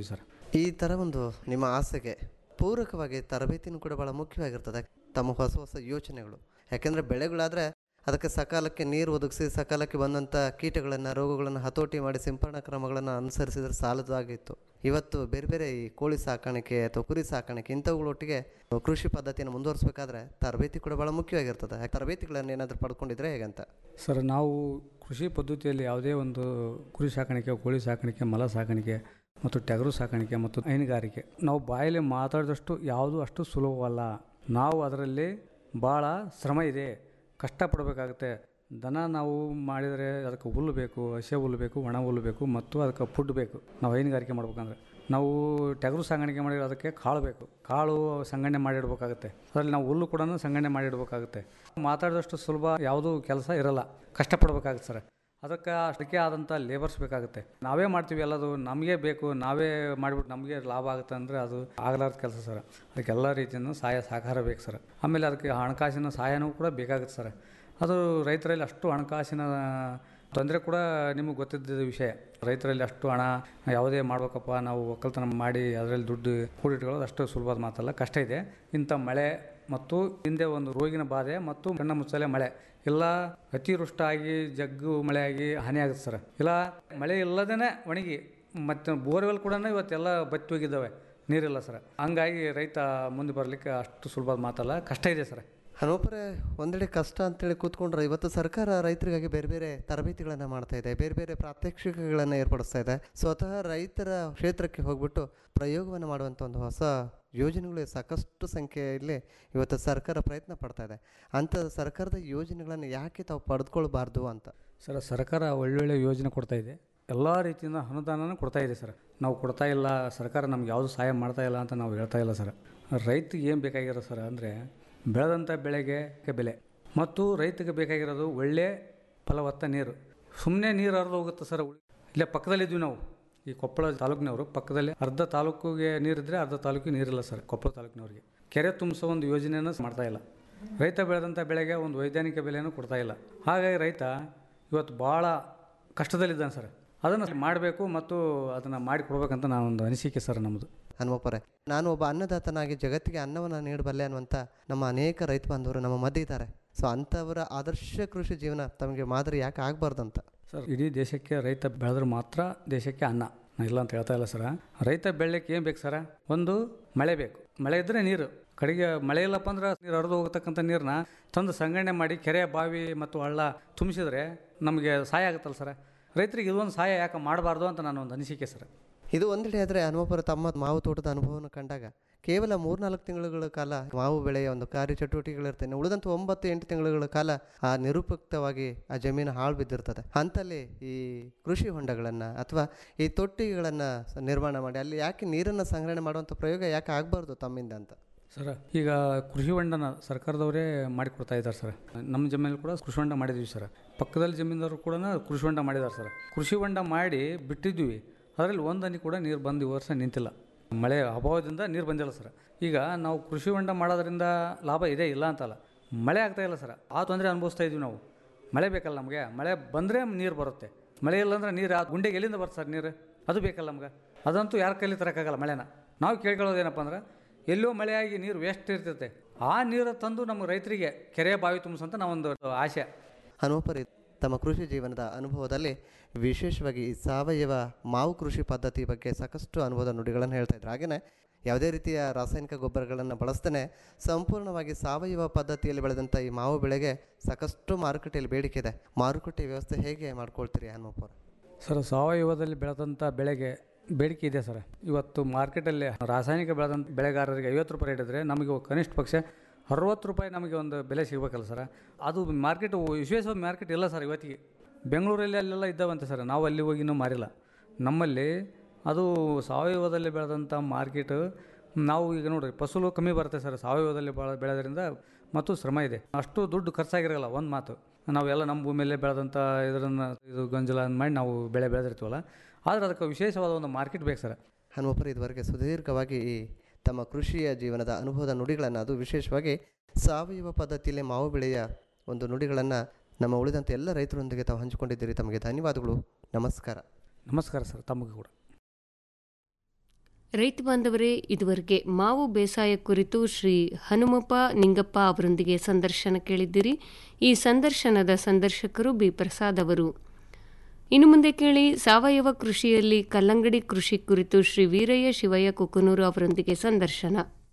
ಈ ಥರ ಒಂದು ನಿಮ್ಮ ಆಸೆಗೆ ಪೂರಕವಾಗಿ ತರಬೇತಿನೂ ಕೂಡ ಭಾಳ ಮುಖ್ಯವಾಗಿರ್ತದೆ ತಮ್ಮ ಹೊಸ ಹೊಸ ಯೋಚನೆಗಳು ಯಾಕೆಂದರೆ ಬೆಳೆಗಳಾದರೆ ಅದಕ್ಕೆ ಸಕಾಲಕ್ಕೆ ನೀರು ಒದಗಿಸಿ ಸಕಾಲಕ್ಕೆ ಬಂದಂಥ ಕೀಟಗಳನ್ನು ರೋಗಗಳನ್ನು ಹತೋಟಿ ಮಾಡಿ ಸಿಂಪರಣಾ ಕ್ರಮಗಳನ್ನು ಅನುಸರಿಸಿದರೆ ಸಾಲದಾಗಿತ್ತು ಇವತ್ತು ಬೇರೆ ಬೇರೆ ಈ ಕೋಳಿ ಸಾಕಾಣಿಕೆ ಅಥವಾ ಕುರಿ ಸಾಕಾಣಿಕೆ ಇಂಥವುಗಳೊಟ್ಟಿಗೆ ಕೃಷಿ ಪದ್ಧತಿಯನ್ನು ಮುಂದುವರಿಸಬೇಕಾದ್ರೆ ತರಬೇತಿ ಕೂಡ ಭಾಳ ಮುಖ್ಯವಾಗಿರ್ತದೆ ಆ ತರಬೇತಿಗಳನ್ನು ಏನಾದರೂ ಪಡ್ಕೊಂಡಿದ್ರೆ ಹೇಗಂತ ಸರ್ ನಾವು ಕೃಷಿ ಪದ್ಧತಿಯಲ್ಲಿ ಯಾವುದೇ ಒಂದು ಕುರಿ ಸಾಕಾಣಿಕೆ ಕೋಳಿ ಸಾಕಾಣಿಕೆ ಮಲ ಸಾಕಾಣಿಕೆ ಮತ್ತು ಟಗರು ಸಾಕಾಣಿಕೆ ಮತ್ತು ಹೈನುಗಾರಿಕೆ ನಾವು ಬಾಯಲ್ಲಿ ಮಾತಾಡಿದಷ್ಟು ಯಾವುದು ಅಷ್ಟು ಸುಲಭವಲ್ಲ ನಾವು ಅದರಲ್ಲಿ ಭಾಳ ಶ್ರಮ ಇದೆ ಕಷ್ಟಪಡಬೇಕಾಗುತ್ತೆ ದನ ನಾವು ಮಾಡಿದರೆ ಅದಕ್ಕೆ ಹುಲ್ಲು ಬೇಕು ಹಸೆ ಹುಲ್ಲು ಬೇಕು ಒಣ ಹುಲ್ಲು ಬೇಕು ಮತ್ತು ಅದಕ್ಕೆ ಫುಡ್ ಬೇಕು ನಾವು ಹೈನುಗಾರಿಕೆ ಮಾಡ್ಬೇಕಂದ್ರೆ ನಾವು ಟಗರು ಸಂಗಣಿಕೆ ಮಾಡಿದ್ರೆ ಅದಕ್ಕೆ ಕಾಳು ಬೇಕು ಕಾಳು ಸಂಗಣನೆ ಮಾಡಿಡ್ಬೇಕಾಗುತ್ತೆ ಅದರಲ್ಲಿ ನಾವು ಹುಲ್ಲು ಕೂಡ ಸಂಗಣನೆ ಮಾಡಿಡ್ಬೇಕಾಗುತ್ತೆ ಮಾತಾಡಿದಷ್ಟು ಸುಲಭ ಯಾವುದೂ ಕೆಲಸ ಇರಲ್ಲ ಕಷ್ಟಪಡ್ಬೇಕಾಗುತ್ತೆ ಸರ್ ಅದಕ್ಕೆ ಅದಕ್ಕೆ ಆದಂಥ ಲೇಬರ್ಸ್ ಬೇಕಾಗುತ್ತೆ ನಾವೇ ಮಾಡ್ತೀವಿ ಎಲ್ಲದು ನಮಗೆ ಬೇಕು ನಾವೇ ಮಾಡಿಬಿಟ್ಟು ನಮಗೆ ಲಾಭ ಆಗುತ್ತೆ ಅಂದರೆ ಅದು ಆಗಲಾರ್ದ ಕೆಲಸ ಸರ್ ಅದಕ್ಕೆ ಎಲ್ಲ ರೀತಿಯಿಂದ ಸಹಾಯ ಸಹಕಾರ ಬೇಕು ಸರ್ ಆಮೇಲೆ ಅದಕ್ಕೆ ಹಣಕಾಸಿನ ಸಹಾಯನೂ ಕೂಡ ಬೇಕಾಗುತ್ತೆ ಸರ್ ಅದು ರೈತರಲ್ಲಿ ಅಷ್ಟು ಹಣಕಾಸಿನ ತೊಂದರೆ ಕೂಡ ನಿಮಗೆ ಗೊತ್ತಿದ್ದ ವಿಷಯ ರೈತರಲ್ಲಿ ಅಷ್ಟು ಹಣ ಯಾವುದೇ ಮಾಡ್ಬೇಕಪ್ಪ ನಾವು ಒಕ್ಕಲ್ತನ ಮಾಡಿ ಅದರಲ್ಲಿ ದುಡ್ಡು ಕೂಡಿಟ್ಕೊಳ್ಳೋದು ಅಷ್ಟು ಸುಲಭದ ಮಾತಲ್ಲ ಕಷ್ಟ ಇದೆ ಇಂಥ ಮಳೆ ಮತ್ತು ಹಿಂದೆ ಒಂದು ರೋಗಿನ ಬಾಧೆ ಮತ್ತು ಕಣ್ಣ ಮುಚ್ಚಲೆ ಮಳೆ ಇಲ್ಲ ಅತಿವೃಷ್ಟಾಗಿ ಜಗ್ಗು ಮಳೆ ಆಗಿ ಹಾನಿ ಆಗುತ್ತೆ ಸರ್ ಇಲ್ಲ ಮಳೆ ಇಲ್ಲದೇ ಒಣಗಿ ಮತ್ತು ಬೋರ್ವೆಲ್ ಕೂಡ ಇವತ್ತೆಲ್ಲ ಬತ್ತಿ ಹೋಗಿದ್ದಾವೆ ನೀರಿಲ್ಲ ಸರ್ ಹಂಗಾಗಿ ರೈತ ಮುಂದೆ ಬರಲಿಕ್ಕೆ ಅಷ್ಟು ಸುಲಭದ ಮಾತಲ್ಲ ಕಷ್ಟ ಇದೆ ಸರ್ ಹನುಮಪುರೆ ಒಂದೆಡೆ ಕಷ್ಟ ಅಂತೇಳಿ ಕೂತ್ಕೊಂಡ್ರೆ ಇವತ್ತು ಸರ್ಕಾರ ರೈತರಿಗಾಗಿ ಬೇರೆ ಬೇರೆ ತರಬೇತಿಗಳನ್ನು ಮಾಡ್ತಾ ಇದೆ ಬೇರೆ ಬೇರೆ ಪ್ರಾತ್ಯಕ್ಷಿಕೆಗಳನ್ನು ಏರ್ಪಡಿಸ್ತಾ ಇದೆ ಸ್ವತಃ ರೈತರ ಕ್ಷೇತ್ರಕ್ಕೆ ಹೋಗ್ಬಿಟ್ಟು ಪ್ರಯೋಗವನ್ನು ಮಾಡುವಂಥ ಒಂದು ಹೊಸ ಯೋಜನೆಗಳು ಸಾಕಷ್ಟು ಸಂಖ್ಯೆಯಲ್ಲಿ ಇವತ್ತು ಸರ್ಕಾರ ಪ್ರಯತ್ನ ಪಡ್ತಾ ಇದೆ ಅಂಥ ಸರ್ಕಾರದ ಯೋಜನೆಗಳನ್ನು ಯಾಕೆ ತಾವು ಪಡೆದುಕೊಳ್ಬಾರ್ದು ಅಂತ ಸರ್ ಸರ್ಕಾರ ಒಳ್ಳೊಳ್ಳೆ ಯೋಜನೆ ಕೊಡ್ತಾ ಇದೆ ಎಲ್ಲ ರೀತಿಯಿಂದ ಅನುದಾನನೂ ಕೊಡ್ತಾ ಇದೆ ಸರ್ ನಾವು ಕೊಡ್ತಾ ಇಲ್ಲ ಸರ್ಕಾರ ನಮ್ಗೆ ಯಾವುದು ಸಹಾಯ ಮಾಡ್ತಾ ಇಲ್ಲ ಅಂತ ನಾವು ಹೇಳ್ತಾ ಇಲ್ಲ ಸರ್ ರೈತಿಗೆ ಏನು ಬೇಕಾಗಿರೋ ಸರ್ ಅಂದರೆ ಬೆಳೆದಂಥ ಬೆಳೆಗೆ ಬೆಲೆ ಮತ್ತು ರೈತಗೆ ಬೇಕಾಗಿರೋದು ಒಳ್ಳೆ ಫಲವತ್ತ ನೀರು ಸುಮ್ಮನೆ ನೀರು ಹರಿದು ಹೋಗುತ್ತೆ ಸರ್ ಇಲ್ಲೇ ಪಕ್ಕದಲ್ಲಿದ್ವಿ ನಾವು ಈ ಕೊಪ್ಪಳ ತಾಲೂಕಿನವರು ಪಕ್ಕದಲ್ಲಿ ಅರ್ಧ ತಾಲೂಕಿಗೆ ನೀರಿದ್ರೆ ಅರ್ಧ ತಾಲೂಕಿಗೆ ನೀರಿಲ್ಲ ಸರ್ ಕೊಪ್ಪಳ ತಾಲೂಕಿನವ್ರಿಗೆ ಕೆರೆ ತುಂಬಿಸೋ ಒಂದು ಯೋಜನೆಯನ್ನು ಮಾಡ್ತಾ ಇಲ್ಲ ರೈತ ಬೆಳೆದಂಥ ಬೆಳೆಗೆ ಒಂದು ವೈಜ್ಞಾನಿಕ ಬೆಲೆಯನ್ನು ಕೊಡ್ತಾ ಇಲ್ಲ ಹಾಗಾಗಿ ರೈತ ಇವತ್ತು ಭಾಳ ಕಷ್ಟದಲ್ಲಿದ್ದಾನೆ ಸರ್ ಅದನ್ನು ಮಾಡಬೇಕು ಮತ್ತು ಅದನ್ನು ಮಾಡಿ ಕೊಡ್ಬೇಕಂತ ನಾನು ಒಂದು ಅನಿಸಿಕೆ ಸರ್ ನಮ್ಮದು ಹನುಮಪ್ಪರೆ ನಾನು ಒಬ್ಬ ಅನ್ನದಾತನಾಗಿ ಜಗತ್ತಿಗೆ ಅನ್ನವನ್ನು ನೀಡಬಲ್ಲೆ ಅನ್ನುವಂಥ ನಮ್ಮ ಅನೇಕ ರೈತ ಬಾಂಧವರು ನಮ್ಮ ಮಧ್ಯೆ ಇದ್ದಾರೆ ಸೊ ಅಂಥವರ ಆದರ್ಶ ಕೃಷಿ ಜೀವನ ತಮಗೆ ಮಾದರಿ ಯಾಕೆ ಆಗಬಾರ್ದಂತ ಸರ್ ಇಡೀ ದೇಶಕ್ಕೆ ರೈತ ಬೆಳೆದ್ರೆ ಮಾತ್ರ ದೇಶಕ್ಕೆ ಅನ್ನ ನಾ ಇಲ್ಲ ಅಂತ ಹೇಳ್ತಾ ಇಲ್ಲ ಸರ ರೈತ ಬೆಳೆಯಕ್ಕೆ ಏನು ಬೇಕು ಸರ ಒಂದು ಮಳೆ ಬೇಕು ಮಳೆ ಇದ್ದರೆ ನೀರು ಕಡೆಗೆ ಮಳೆ ಇಲ್ಲಪ್ಪ ಅಂದ್ರೆ ನೀರು ಹರಿದು ಹೋಗತಕ್ಕಂಥ ನೀರನ್ನ ತಂದು ಸಂಗ್ರಹಣೆ ಮಾಡಿ ಕೆರೆ ಬಾವಿ ಮತ್ತು ಹಳ್ಳ ತುಂಬಿಸಿದ್ರೆ ನಮಗೆ ಸಹಾಯ ಆಗುತ್ತಲ್ಲ ಸರ ರೈತರಿಗೆ ಇದೊಂದು ಸಹಾಯ ಯಾಕೆ ಮಾಡಬಾರ್ದು ಅಂತ ನಾನು ಒಂದು ಅನಿಸಿಕೆ ಸರ್ ಇದು ಒಂದೆಡೆ ಆದರೆ ಹನುಮಪ್ಪರ ತಮ್ಮ ಮಾವು ತೋಟದ ಅನುಭವವನ್ನು ಕಂಡಾಗ ಕೇವಲ ಮೂರ್ನಾಲ್ಕು ತಿಂಗಳುಗಳ ಕಾಲ ಮಾವು ಬೆಳೆಯ ಒಂದು ಕಾರ್ಯ ಚಟುವಟಿಕೆಗಳಿರ್ತೇನೆ ಉಳಿದಂಥ ಒಂಬತ್ತು ಎಂಟು ತಿಂಗಳುಗಳ ಕಾಲ ಆ ನಿರುಪಯುಕ್ತವಾಗಿ ಆ ಜಮೀನು ಹಾಳು ಬಿದ್ದಿರ್ತದೆ ಅಂತಲ್ಲಿ ಈ ಕೃಷಿ ಹೊಂಡಗಳನ್ನು ಅಥವಾ ಈ ತೊಟ್ಟಿಗಳನ್ನು ನಿರ್ಮಾಣ ಮಾಡಿ ಅಲ್ಲಿ ಯಾಕೆ ನೀರನ್ನು ಸಂಗ್ರಹಣೆ ಮಾಡುವಂಥ ಪ್ರಯೋಗ ಯಾಕೆ ಆಗಬಾರ್ದು ತಮ್ಮಿಂದ ಅಂತ ಸರ್ ಈಗ ಕೃಷಿ ಹೊಂಡನ ಸರ್ಕಾರದವರೇ ಮಾಡಿಕೊಡ್ತಾ ಇದ್ದಾರೆ ಸರ್ ನಮ್ಮ ಜಮೀನಲ್ಲಿ ಕೂಡ ಕೃಷಿ ಹೊಂಡ ಮಾಡಿದ್ವಿ ಸರ್ ಪಕ್ಕದಲ್ಲಿ ಜಮೀನದವರು ಕೂಡ ಕೃಷಿ ಹೊಂಡ ಮಾಡಿದ್ದಾರೆ ಸರ್ ಕೃಷಿ ಹೊಂಡ ಮಾಡಿ ಬಿಟ್ಟಿದ್ವಿ ಅದರಲ್ಲಿ ಒಂದು ಹನಿ ಕೂಡ ನೀರು ಬಂದು ಈ ವರ್ಷ ನಿಂತಿಲ್ಲ ಮಳೆ ಅಭಾವದಿಂದ ನೀರು ಬಂದಿಲ್ಲ ಸರ್ ಈಗ ನಾವು ಕೃಷಿ ಹೊಂಡ ಮಾಡೋದ್ರಿಂದ ಲಾಭ ಇದೆ ಇಲ್ಲ ಅಂತಲ್ಲ ಮಳೆ ಆಗ್ತಾ ಇಲ್ಲ ಸರ್ ಆ ತೊಂದರೆ ಅನುಭವಿಸ್ತಾ ಇದ್ವಿ ನಾವು ಮಳೆ ಬೇಕಲ್ಲ ನಮಗೆ ಮಳೆ ಬಂದರೆ ನೀರು ಬರುತ್ತೆ ಮಳೆ ಇಲ್ಲ ಅಂದ್ರೆ ನೀರು ಆ ಗುಂಡೆಗೆ ಎಲ್ಲಿಂದ ಬರುತ್ತೆ ಸರ್ ನೀರು ಅದು ಬೇಕಲ್ಲ ನಮ್ಗೆ ಅದಂತೂ ಯಾರ ಕೈಲಿ ತರೋಕ್ಕಾಗಲ್ಲ ಮಳೆನ ನಾವು ಕೇಳ್ಕೊಳ್ಳೋದೇನಪ್ಪ ಅಂದ್ರೆ ಎಲ್ಲೋ ಮಳೆಯಾಗಿ ನೀರು ವೇಸ್ಟ್ ಇರ್ತೈತೆ ಆ ನೀರು ತಂದು ನಮ್ಮ ರೈತರಿಗೆ ಕೆರೆ ಬಾವಿ ತುಂಬಿಸಂತ ನಾವೊಂದು ಆಸೆ ಹನುಮಪ್ಪರಿ ತಮ್ಮ ಕೃಷಿ ಜೀವನದ ಅನುಭವದಲ್ಲಿ ವಿಶೇಷವಾಗಿ ಈ ಸಾವಯವ ಮಾವು ಕೃಷಿ ಪದ್ಧತಿ ಬಗ್ಗೆ ಸಾಕಷ್ಟು ಅನುಭವದ ನುಡಿಗಳನ್ನು ಹೇಳ್ತಾ ಇದ್ರು ಹಾಗೆಯೇ ಯಾವುದೇ ರೀತಿಯ ರಾಸಾಯನಿಕ ಗೊಬ್ಬರಗಳನ್ನು ಬಳಸ್ತೇನೆ ಸಂಪೂರ್ಣವಾಗಿ ಸಾವಯವ ಪದ್ಧತಿಯಲ್ಲಿ ಬೆಳೆದಂಥ ಈ ಮಾವು ಬೆಳೆಗೆ ಸಾಕಷ್ಟು ಮಾರುಕಟ್ಟೆಯಲ್ಲಿ ಬೇಡಿಕೆ ಇದೆ ಮಾರುಕಟ್ಟೆ ವ್ಯವಸ್ಥೆ ಹೇಗೆ ಮಾಡ್ಕೊಳ್ತೀರಿ ಹನುಮಪ್ಪರು ಸರ್ ಸಾವಯವದಲ್ಲಿ ಬೆಳೆದಂಥ ಬೆಳೆಗೆ ಬೇಡಿಕೆ ಇದೆ ಸರ್ ಇವತ್ತು ಮಾರ್ಕೆಟಲ್ಲಿ ರಾಸಾಯನಿಕ ಬೆಳೆದಂಥ ಬೆಳೆಗಾರರಿಗೆ ಐವತ್ತು ರೂಪಾಯಿ ರೇಟ್ ಇದ್ದರೆ ನಮಗೆ ಕನಿಷ್ಠ ಪಕ್ಷ ಅರವತ್ತು ರೂಪಾಯಿ ನಮಗೆ ಒಂದು ಬೆಲೆ ಸಿಗಬೇಕಲ್ಲ ಸರ್ ಅದು ಮಾರ್ಕೆಟ್ ವಿಶೇಷ ಮಾರ್ಕೆಟ್ ಇಲ್ಲ ಸರ್ ಇವತ್ತಿಗೆ ಬೆಂಗಳೂರಲ್ಲಿ ಅಲ್ಲೆಲ್ಲ ಇದ್ದಾವಂತೆ ಸರ್ ನಾವು ಅಲ್ಲಿ ಹೋಗಿ ಇನ್ನೂ ಮಾರಿಲ್ಲ ನಮ್ಮಲ್ಲಿ ಅದು ಸಾವಯವದಲ್ಲಿ ಬೆಳೆದಂಥ ಮಾರ್ಕೆಟ್ ನಾವು ಈಗ ನೋಡಿರಿ ಫಸಲು ಕಮ್ಮಿ ಬರುತ್ತೆ ಸರ್ ಸಾವಯವದಲ್ಲಿ ಬೆಳೆ ಬೆಳೆದ್ರಿಂದ ಮತ್ತು ಶ್ರಮ ಇದೆ ಅಷ್ಟು ದುಡ್ಡು ಖರ್ಚಾಗಿರಲ್ಲ ಒಂದು ಮಾತು ನಾವೆಲ್ಲ ನಮ್ಮ ಭೂಮಿಯಲ್ಲೇ ಬೆಳೆದಂಥ ಇದರನ್ನು ಇದು ಗಂಜಲ ಮಾಡಿ ನಾವು ಬೆಳೆ ಬೆಳೆದಿರ್ತೀವಲ್ಲ ಆದರೆ ಅದಕ್ಕೆ ವಿಶೇಷವಾದ ಒಂದು ಮಾರ್ಕೆಟ್ ಬೇಕು ಸರ್ ಹನುಮಪ್ಪರು ಇದುವರೆಗೆ ಸುದೀರ್ಘವಾಗಿ ಈ ತಮ್ಮ ಕೃಷಿಯ ಜೀವನದ ಅನುಭವದ ನುಡಿಗಳನ್ನು ಅದು ವಿಶೇಷವಾಗಿ ಸಾವಯವ ಪದ್ಧತಿಯಲ್ಲಿ ಮಾವು ಬೆಳೆಯ ಒಂದು ನುಡಿಗಳನ್ನು ನಮ್ಮ ಉಳಿದಂಥ ಎಲ್ಲ ರೈತರೊಂದಿಗೆ ತಾವು ಹಂಚಿಕೊಂಡಿದ್ದೀರಿ ತಮಗೆ ಧನ್ಯವಾದಗಳು ನಮಸ್ಕಾರ ನಮಸ್ಕಾರ ಸರ್ ತಮಗೆ ಕೂಡ ರೈತ ಬಾಂಧವರೇ ಇದುವರೆಗೆ ಮಾವು ಬೇಸಾಯ ಕುರಿತು ಶ್ರೀ ಹನುಮಪ್ಪ ನಿಂಗಪ್ಪ ಅವರೊಂದಿಗೆ ಸಂದರ್ಶನ ಕೇಳಿದ್ದೀರಿ ಈ ಸಂದರ್ಶನದ ಸಂದರ್ಶಕರು ಬಿ ಪ್ರಸಾದ್ ಅವರು ಇನ್ನು ಮುಂದೆ ಕೇಳಿ ಸಾವಯವ ಕೃಷಿಯಲ್ಲಿ ಕಲ್ಲಂಗಡಿ ಕೃಷಿ ಕುರಿತು ಶ್ರೀ ವೀರಯ್ಯ ಶಿವಯ್ಯ ಕುಕನೂರು ಅವರೊಂದಿಗೆ ಸಂದರ್ಶನ